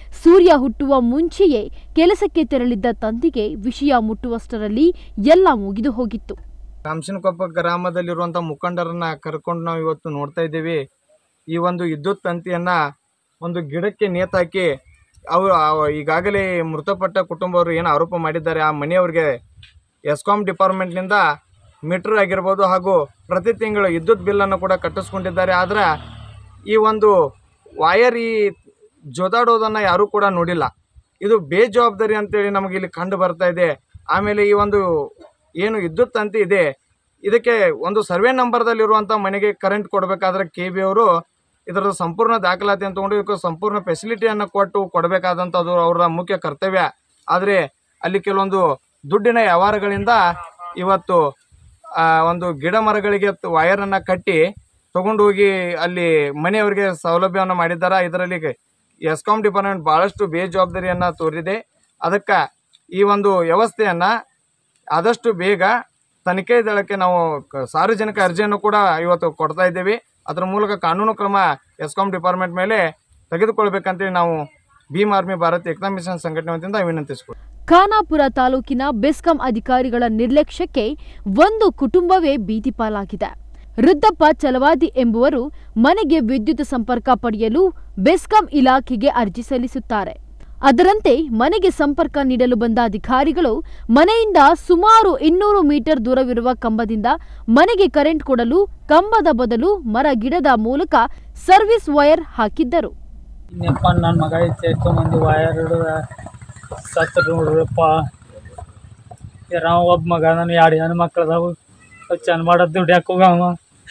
ಸೂರ್ಯ ಹುಟ್ಟುವ ಮುಂಚೆಯೇ ಕೆಲಸಕ್ಕೆ ತೆರಳಿದ್ದ ತಂದೆಗೆ ವಿಷಯ ಮುಟ್ಟುವಷ್ಟರಲ್ಲಿ ಎಲ್ಲ ಮುಗಿದು ಹೋಗಿತ್ತು ರಾಮಶಿನಕೊಪ್ಪ ಗ್ರಾಮದಲ್ಲಿರುವಂಥ ಮುಖಂಡರನ್ನ ಕರ್ಕೊಂಡು ನಾವು ಇವತ್ತು ನೋಡ್ತಾ ಇದ್ದೀವಿ ಈ ಒಂದು ವಿದ್ಯುತ್ ತಂತಿಯನ್ನು ಒಂದು ಗಿಡಕ್ಕೆ ನೇತಾಕಿ ಅವರು ಅವ- ಈಗಾಗಲೇ ಮೃತಪಟ್ಟ ಕುಟುಂಬವರು ಏನು ಆರೋಪ ಮಾಡಿದ್ದಾರೆ ಆ ಮನೆಯವ್ರಿಗೆ ಎಸ್ಕಾಂ ಡಿಪಾರ್ಟ್ಮೆಂಟ್ನಿಂದ ಮೀಟ್ರ್ ಆಗಿರ್ಬೋದು ಹಾಗೂ ಪ್ರತಿ ತಿಂಗಳು ವಿದ್ಯುತ್ ಬಿಲ್ಲನ್ನು ಕೂಡ ಕಟ್ಟಿಸ್ಕೊಂಡಿದ್ದಾರೆ ಆದರೆ ಈ ಒಂದು ವಾಯರ್ ಈ ಜೋದಾಡೋದನ್ನು ಯಾರೂ ಕೂಡ ನೋಡಿಲ್ಲ ಇದು ಬೇಜವಾಬ್ದಾರಿ ಅಂತೇಳಿ ನಮಗೆ ಇಲ್ಲಿ ಕಂಡು ಬರ್ತಾ ಇದೆ ಆಮೇಲೆ ಈ ಒಂದು ಏನು ವಿದ್ಯುತ್ ತಂತಿ ಇದೆ ಇದಕ್ಕೆ ಒಂದು ಸರ್ವೆ ನಂಬರ್ದಲ್ಲಿರುವಂಥ ಮನೆಗೆ ಕರೆಂಟ್ ಕೊಡಬೇಕಾದ್ರೆ ಕೆ ಬಿ ಅವರು ಇದರ ಸಂಪೂರ್ಣ ದಾಖಲಾತಿಯನ್ನು ತೊಗೊಂಡು ಇದಕ್ಕೆ ಸಂಪೂರ್ಣ ಫೆಸಿಲಿಟಿಯನ್ನು ಕೊಟ್ಟು ಕೊಡಬೇಕಾದಂಥದ್ದು ಅವರ ಮುಖ್ಯ ಕರ್ತವ್ಯ ಆದರೆ ಅಲ್ಲಿ ಕೆಲವೊಂದು ದುಡ್ಡಿನ ವ್ಯವಹಾರಗಳಿಂದ ಇವತ್ತು ಆ, ಒಂದು ಗಿಡ ಮರಗಳಿಗೆ ವಯರನ್ನು ಕಟ್ಟಿ ತಗೊಂಡು ಹೋಗಿ ಅಲ್ಲಿ ಮನೆಯವರಿಗೆ ಸೌಲಭ್ಯವನ್ನು ಮಾಡಿದ್ದಾರೆ ಇದರಲ್ಲಿ ಎಸ್ಕಾಂ ಡಿಪಾರ್ಟ್ಮೆಂಟ್ ಭಾಳಷ್ಟು ಬೇಜವಾಬ್ದಾರಿಯನ್ನು ತೋರಿದೆ ಅದಕ್ಕೆ ಈ ಒಂದು ವ್ಯವಸ್ಥೆಯನ್ನು ಆದಷ್ಟು ಬೇಗ ತನಿಖೆ ದಳಕ್ಕೆ ನಾವು ಕ- ಸಾರ್ವಜನಿಕ ಅರ್ಜಿಯನ್ನು ಕೂಡ ಇವತ್ತು ಕೊಡ್ತಾ ಇದ್ದೀವಿ ಅದರ ಮೂಲಕ ಕಾನೂನು ಕ್ರಮ ಎಸ್ಕಾಂ ಡಿಪಾರ್ಟ್ಮೆಂಟ್ ಮೇಲೆ ತೆಗೆದುಕೊಳ್ಬೇಕಂತೇಳಿ ನಾವು ಭೀಮ್ ಆರ್ಮಿ ಭಾರತ್ ಏಕತಾ ಮಿಷನ್ ಸಂಘಟನೆ ವತಿಯಿಂದ ವಿನಂತಿಸ್ಕೊಳ್ತೀವಿ ಖಾನಾಪುರ ತಾಲೂಕಿನ ಬೆಸ್ಕಾಂ ಅಧಿಕಾರಿಗಳ ನಿರ್ಲಕ್ಷ್ಯಕ್ಕೆ ಒಂದು ಕುಟುಂಬವೇ ಬೀದಿ ಪಾಲಾಗಿದೆ ರುದ್ದಪ್ಪ ಚಲವಾದಿ ಎಂಬುವರು ಮನೆಗೆ ವಿದ್ಯುತ್ ಸಂಪರ್ಕ ಪಡೆಯಲು ಬೆಸ್ಕಾಂ ಇಲಾಖೆಗೆ ಅರ್ಜಿ ಸಲ್ಲಿಸುತ್ತಾರೆ ಅದರಂತೆ ಮನೆಗೆ ಸಂಪರ್ಕ ನೀಡಲು ಬಂದ ಅಧಿಕಾರಿಗಳು ಮನೆಯಿಂದ ಸುಮಾರು ಇನ್ನೂರು ಮೀಟರ್ ದೂರವಿರುವ ಕಂಬದಿಂದ ಮನೆಗೆ ಕರೆಂಟ್ ಕೊಡಲು ಕಂಬದ ಬದಲು ಮರ ಗಿಡದ ಮೂಲಕ ಸರ್ವಿಸ್ ವೈರ್ ಹಾಕಿದ್ದರು ಇನ್ನಪ್ಪ ನನ್ನ ಮಗ ಸೇರ್ಕೊಂಬಂದು ವಯರ್ ಹಿಡಿದ ಸತ್ತು ನೋಡ್ರಪ್ಪ ನಾವು ಒಬ್ಬ ಮಗ ನಾನು ಎರಡು ಹೆಣ್ಣು ಮಕ್ಳು ಅದಾವು ಚಂದ ಮಾಡೋದು ದುಡ್ಯಾಕ ಹೋಗವ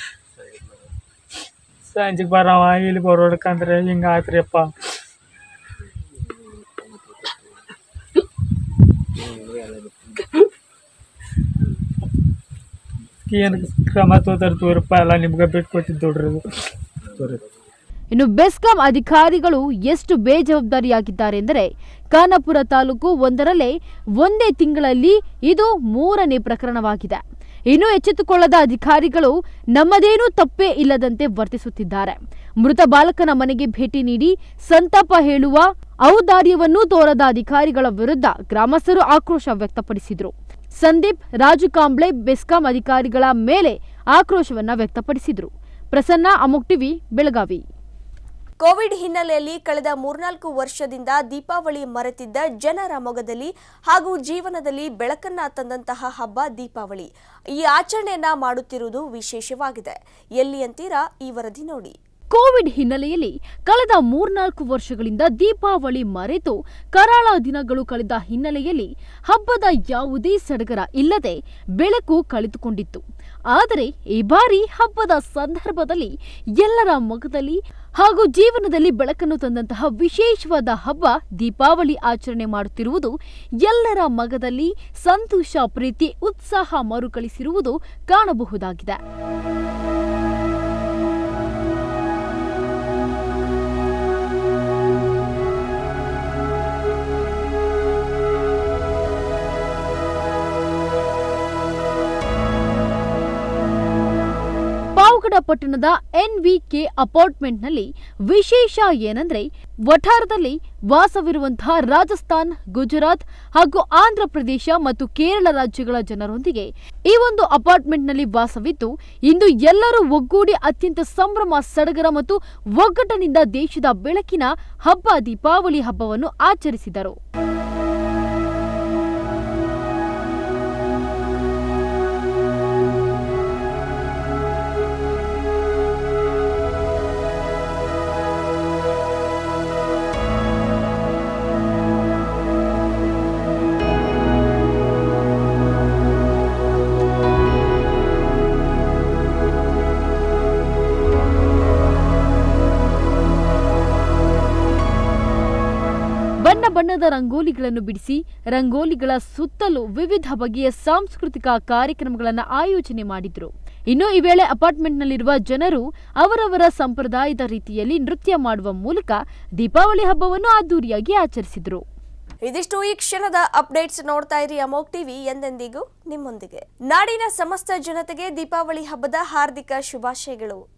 ಸಂಜೆಗೆ ಬರವ ಇಲ್ಲಿ ಬರೋಡ್ಕಂದ್ರೆ ಹಿಂಗೆ ಆಯ್ತ್ರಿ ಅಪ್ಪ ಏನು ಕ್ರಮ ತೋತಾರ ತೋರಪ್ಪ ಎಲ್ಲ ನಿಮ್ಗೆ ಬಿಟ್ಟು ಕೊಟ್ಟಿದ್ದು ನೋಡ್ರಿ ತೋರಿ ಇನ್ನು ಬೆಸ್ಕಾಂ ಅಧಿಕಾರಿಗಳು ಎಷ್ಟು ಬೇಜವಾಬ್ದಾರಿಯಾಗಿದ್ದಾರೆ ಎಂದರೆ ಖಾನಾಪುರ ತಾಲೂಕು ಒಂದರಲ್ಲೇ ಒಂದೇ ತಿಂಗಳಲ್ಲಿ ಇದು ಮೂರನೇ ಪ್ರಕರಣವಾಗಿದೆ ಇನ್ನು ಎಚ್ಚೆತ್ತುಕೊಳ್ಳದ ಅಧಿಕಾರಿಗಳು ನಮ್ಮದೇನೂ ತಪ್ಪೇ ಇಲ್ಲದಂತೆ ವರ್ತಿಸುತ್ತಿದ್ದಾರೆ ಮೃತ ಬಾಲಕನ ಮನೆಗೆ ಭೇಟಿ ನೀಡಿ ಸಂತಾಪ ಹೇಳುವ ಔದಾರ್ಯವನ್ನೂ ತೋರದ ಅಧಿಕಾರಿಗಳ ವಿರುದ್ಧ ಗ್ರಾಮಸ್ಥರು ಆಕ್ರೋಶ ವ್ಯಕ್ತಪಡಿಸಿದರು ಸಂದೀಪ್ ರಾಜು ಕಾಂಬ್ಳೆ ಬೆಸ್ಕಾಂ ಅಧಿಕಾರಿಗಳ ಮೇಲೆ ಆಕ್ರೋಶವನ್ನ ವ್ಯಕ್ತಪಡಿಸಿದರು ಪ್ರಸನ್ನ ಅಮೋಕ್ ಟಿವಿ ಬೆಳಗಾವಿ ಕೋವಿಡ್ ಹಿನ್ನೆಲೆಯಲ್ಲಿ ಕಳೆದ ಮೂರ್ನಾಲ್ಕು ವರ್ಷದಿಂದ ದೀಪಾವಳಿ ಮರೆತಿದ್ದ ಜನರ ಮೊಗದಲ್ಲಿ ಹಾಗೂ ಜೀವನದಲ್ಲಿ ಬೆಳಕನ್ನ ತಂದಂತಹ ಹಬ್ಬ ದೀಪಾವಳಿ ಈ ಆಚರಣೆಯನ್ನ ಮಾಡುತ್ತಿರುವುದು ವಿಶೇಷವಾಗಿದೆ ಎಲ್ಲಿ ಅಂತೀರಾ ಈ ವರದಿ ನೋಡಿ ಕೋವಿಡ್ ಹಿನ್ನೆಲೆಯಲ್ಲಿ ಕಳೆದ ಮೂರ್ನಾಲ್ಕು ವರ್ಷಗಳಿಂದ ದೀಪಾವಳಿ ಮರೆತು ಕರಾಳ ದಿನಗಳು ಕಳೆದ ಹಿನ್ನೆಲೆಯಲ್ಲಿ ಹಬ್ಬದ ಯಾವುದೇ ಸಡಗರ ಇಲ್ಲದೆ ಬೆಳಕು ಕಳೆದುಕೊಂಡಿತ್ತು ಆದರೆ ಈ ಬಾರಿ ಹಬ್ಬದ ಸಂದರ್ಭದಲ್ಲಿ ಎಲ್ಲರ ಮುಖದಲ್ಲಿ ಹಾಗೂ ಜೀವನದಲ್ಲಿ ಬೆಳಕನ್ನು ತಂದಂತಹ ವಿಶೇಷವಾದ ಹಬ್ಬ ದೀಪಾವಳಿ ಆಚರಣೆ ಮಾಡುತ್ತಿರುವುದು ಎಲ್ಲರ ಮಗದಲ್ಲಿ ಸಂತೋಷ ಪ್ರೀತಿ ಉತ್ಸಾಹ ಮರುಕಳಿಸಿರುವುದು ಕಾಣಬಹುದಾಗಿದೆ ಪಾವಗಡ ಪಟ್ಟಣದ ಎನ್ವಿಕೆ ಅಪಾರ್ಟ್ಮೆಂಟ್ನಲ್ಲಿ ವಿಶೇಷ ಏನಂದ್ರೆ ವಠಾರದಲ್ಲಿ ವಾಸವಿರುವಂತಹ ರಾಜಸ್ಥಾನ್ ಗುಜರಾತ್ ಹಾಗೂ ಆಂಧ್ರ ಪ್ರದೇಶ ಮತ್ತು ಕೇರಳ ರಾಜ್ಯಗಳ ಜನರೊಂದಿಗೆ ಈ ಒಂದು ಅಪಾರ್ಟ್ಮೆಂಟ್ನಲ್ಲಿ ವಾಸವಿದ್ದು ಇಂದು ಎಲ್ಲರೂ ಒಗ್ಗೂಡಿ ಅತ್ಯಂತ ಸಂಭ್ರಮ ಸಡಗರ ಮತ್ತು ಒಗ್ಗಟ್ಟಿನಿಂದ ದೇಶದ ಬೆಳಕಿನ ಹಬ್ಬ ದೀಪಾವಳಿ ಹಬ್ಬವನ್ನು ಆಚರಿಸಿದರು ಬಣ್ಣ ಬಣ್ಣದ ರಂಗೋಲಿಗಳನ್ನು ಬಿಡಿಸಿ ರಂಗೋಲಿಗಳ ಸುತ್ತಲೂ ವಿವಿಧ ಬಗೆಯ ಸಾಂಸ್ಕೃತಿಕ ಕಾರ್ಯಕ್ರಮಗಳನ್ನು ಆಯೋಜನೆ ಮಾಡಿದ್ರು ಇನ್ನು ಈ ವೇಳೆ ಅಪಾರ್ಟ್ಮೆಂಟ್ನಲ್ಲಿರುವ ಜನರು ಅವರವರ ಸಂಪ್ರದಾಯದ ರೀತಿಯಲ್ಲಿ ನೃತ್ಯ ಮಾಡುವ ಮೂಲಕ ದೀಪಾವಳಿ ಹಬ್ಬವನ್ನು ಅದ್ದೂರಿಯಾಗಿ ಆಚರಿಸಿದ್ರು ಇದಿಷ್ಟು ಈ ಕ್ಷಣದ ಅಪ್ಡೇಟ್ಸ್ ನೋಡ್ತಾ ಇರಿ ಅಮೋಕ್ ಟಿವಿ ಎಂದೆಂದಿಗೂ ನಿಮ್ಮೊಂದಿಗೆ ನಾಡಿನ ಸಮಸ್ತ ಜನತೆಗೆ ದೀಪಾವಳಿ ಹಬ್ಬದ ಹಾರ್ದಿಕ ಶುಭಾಶಯಗಳು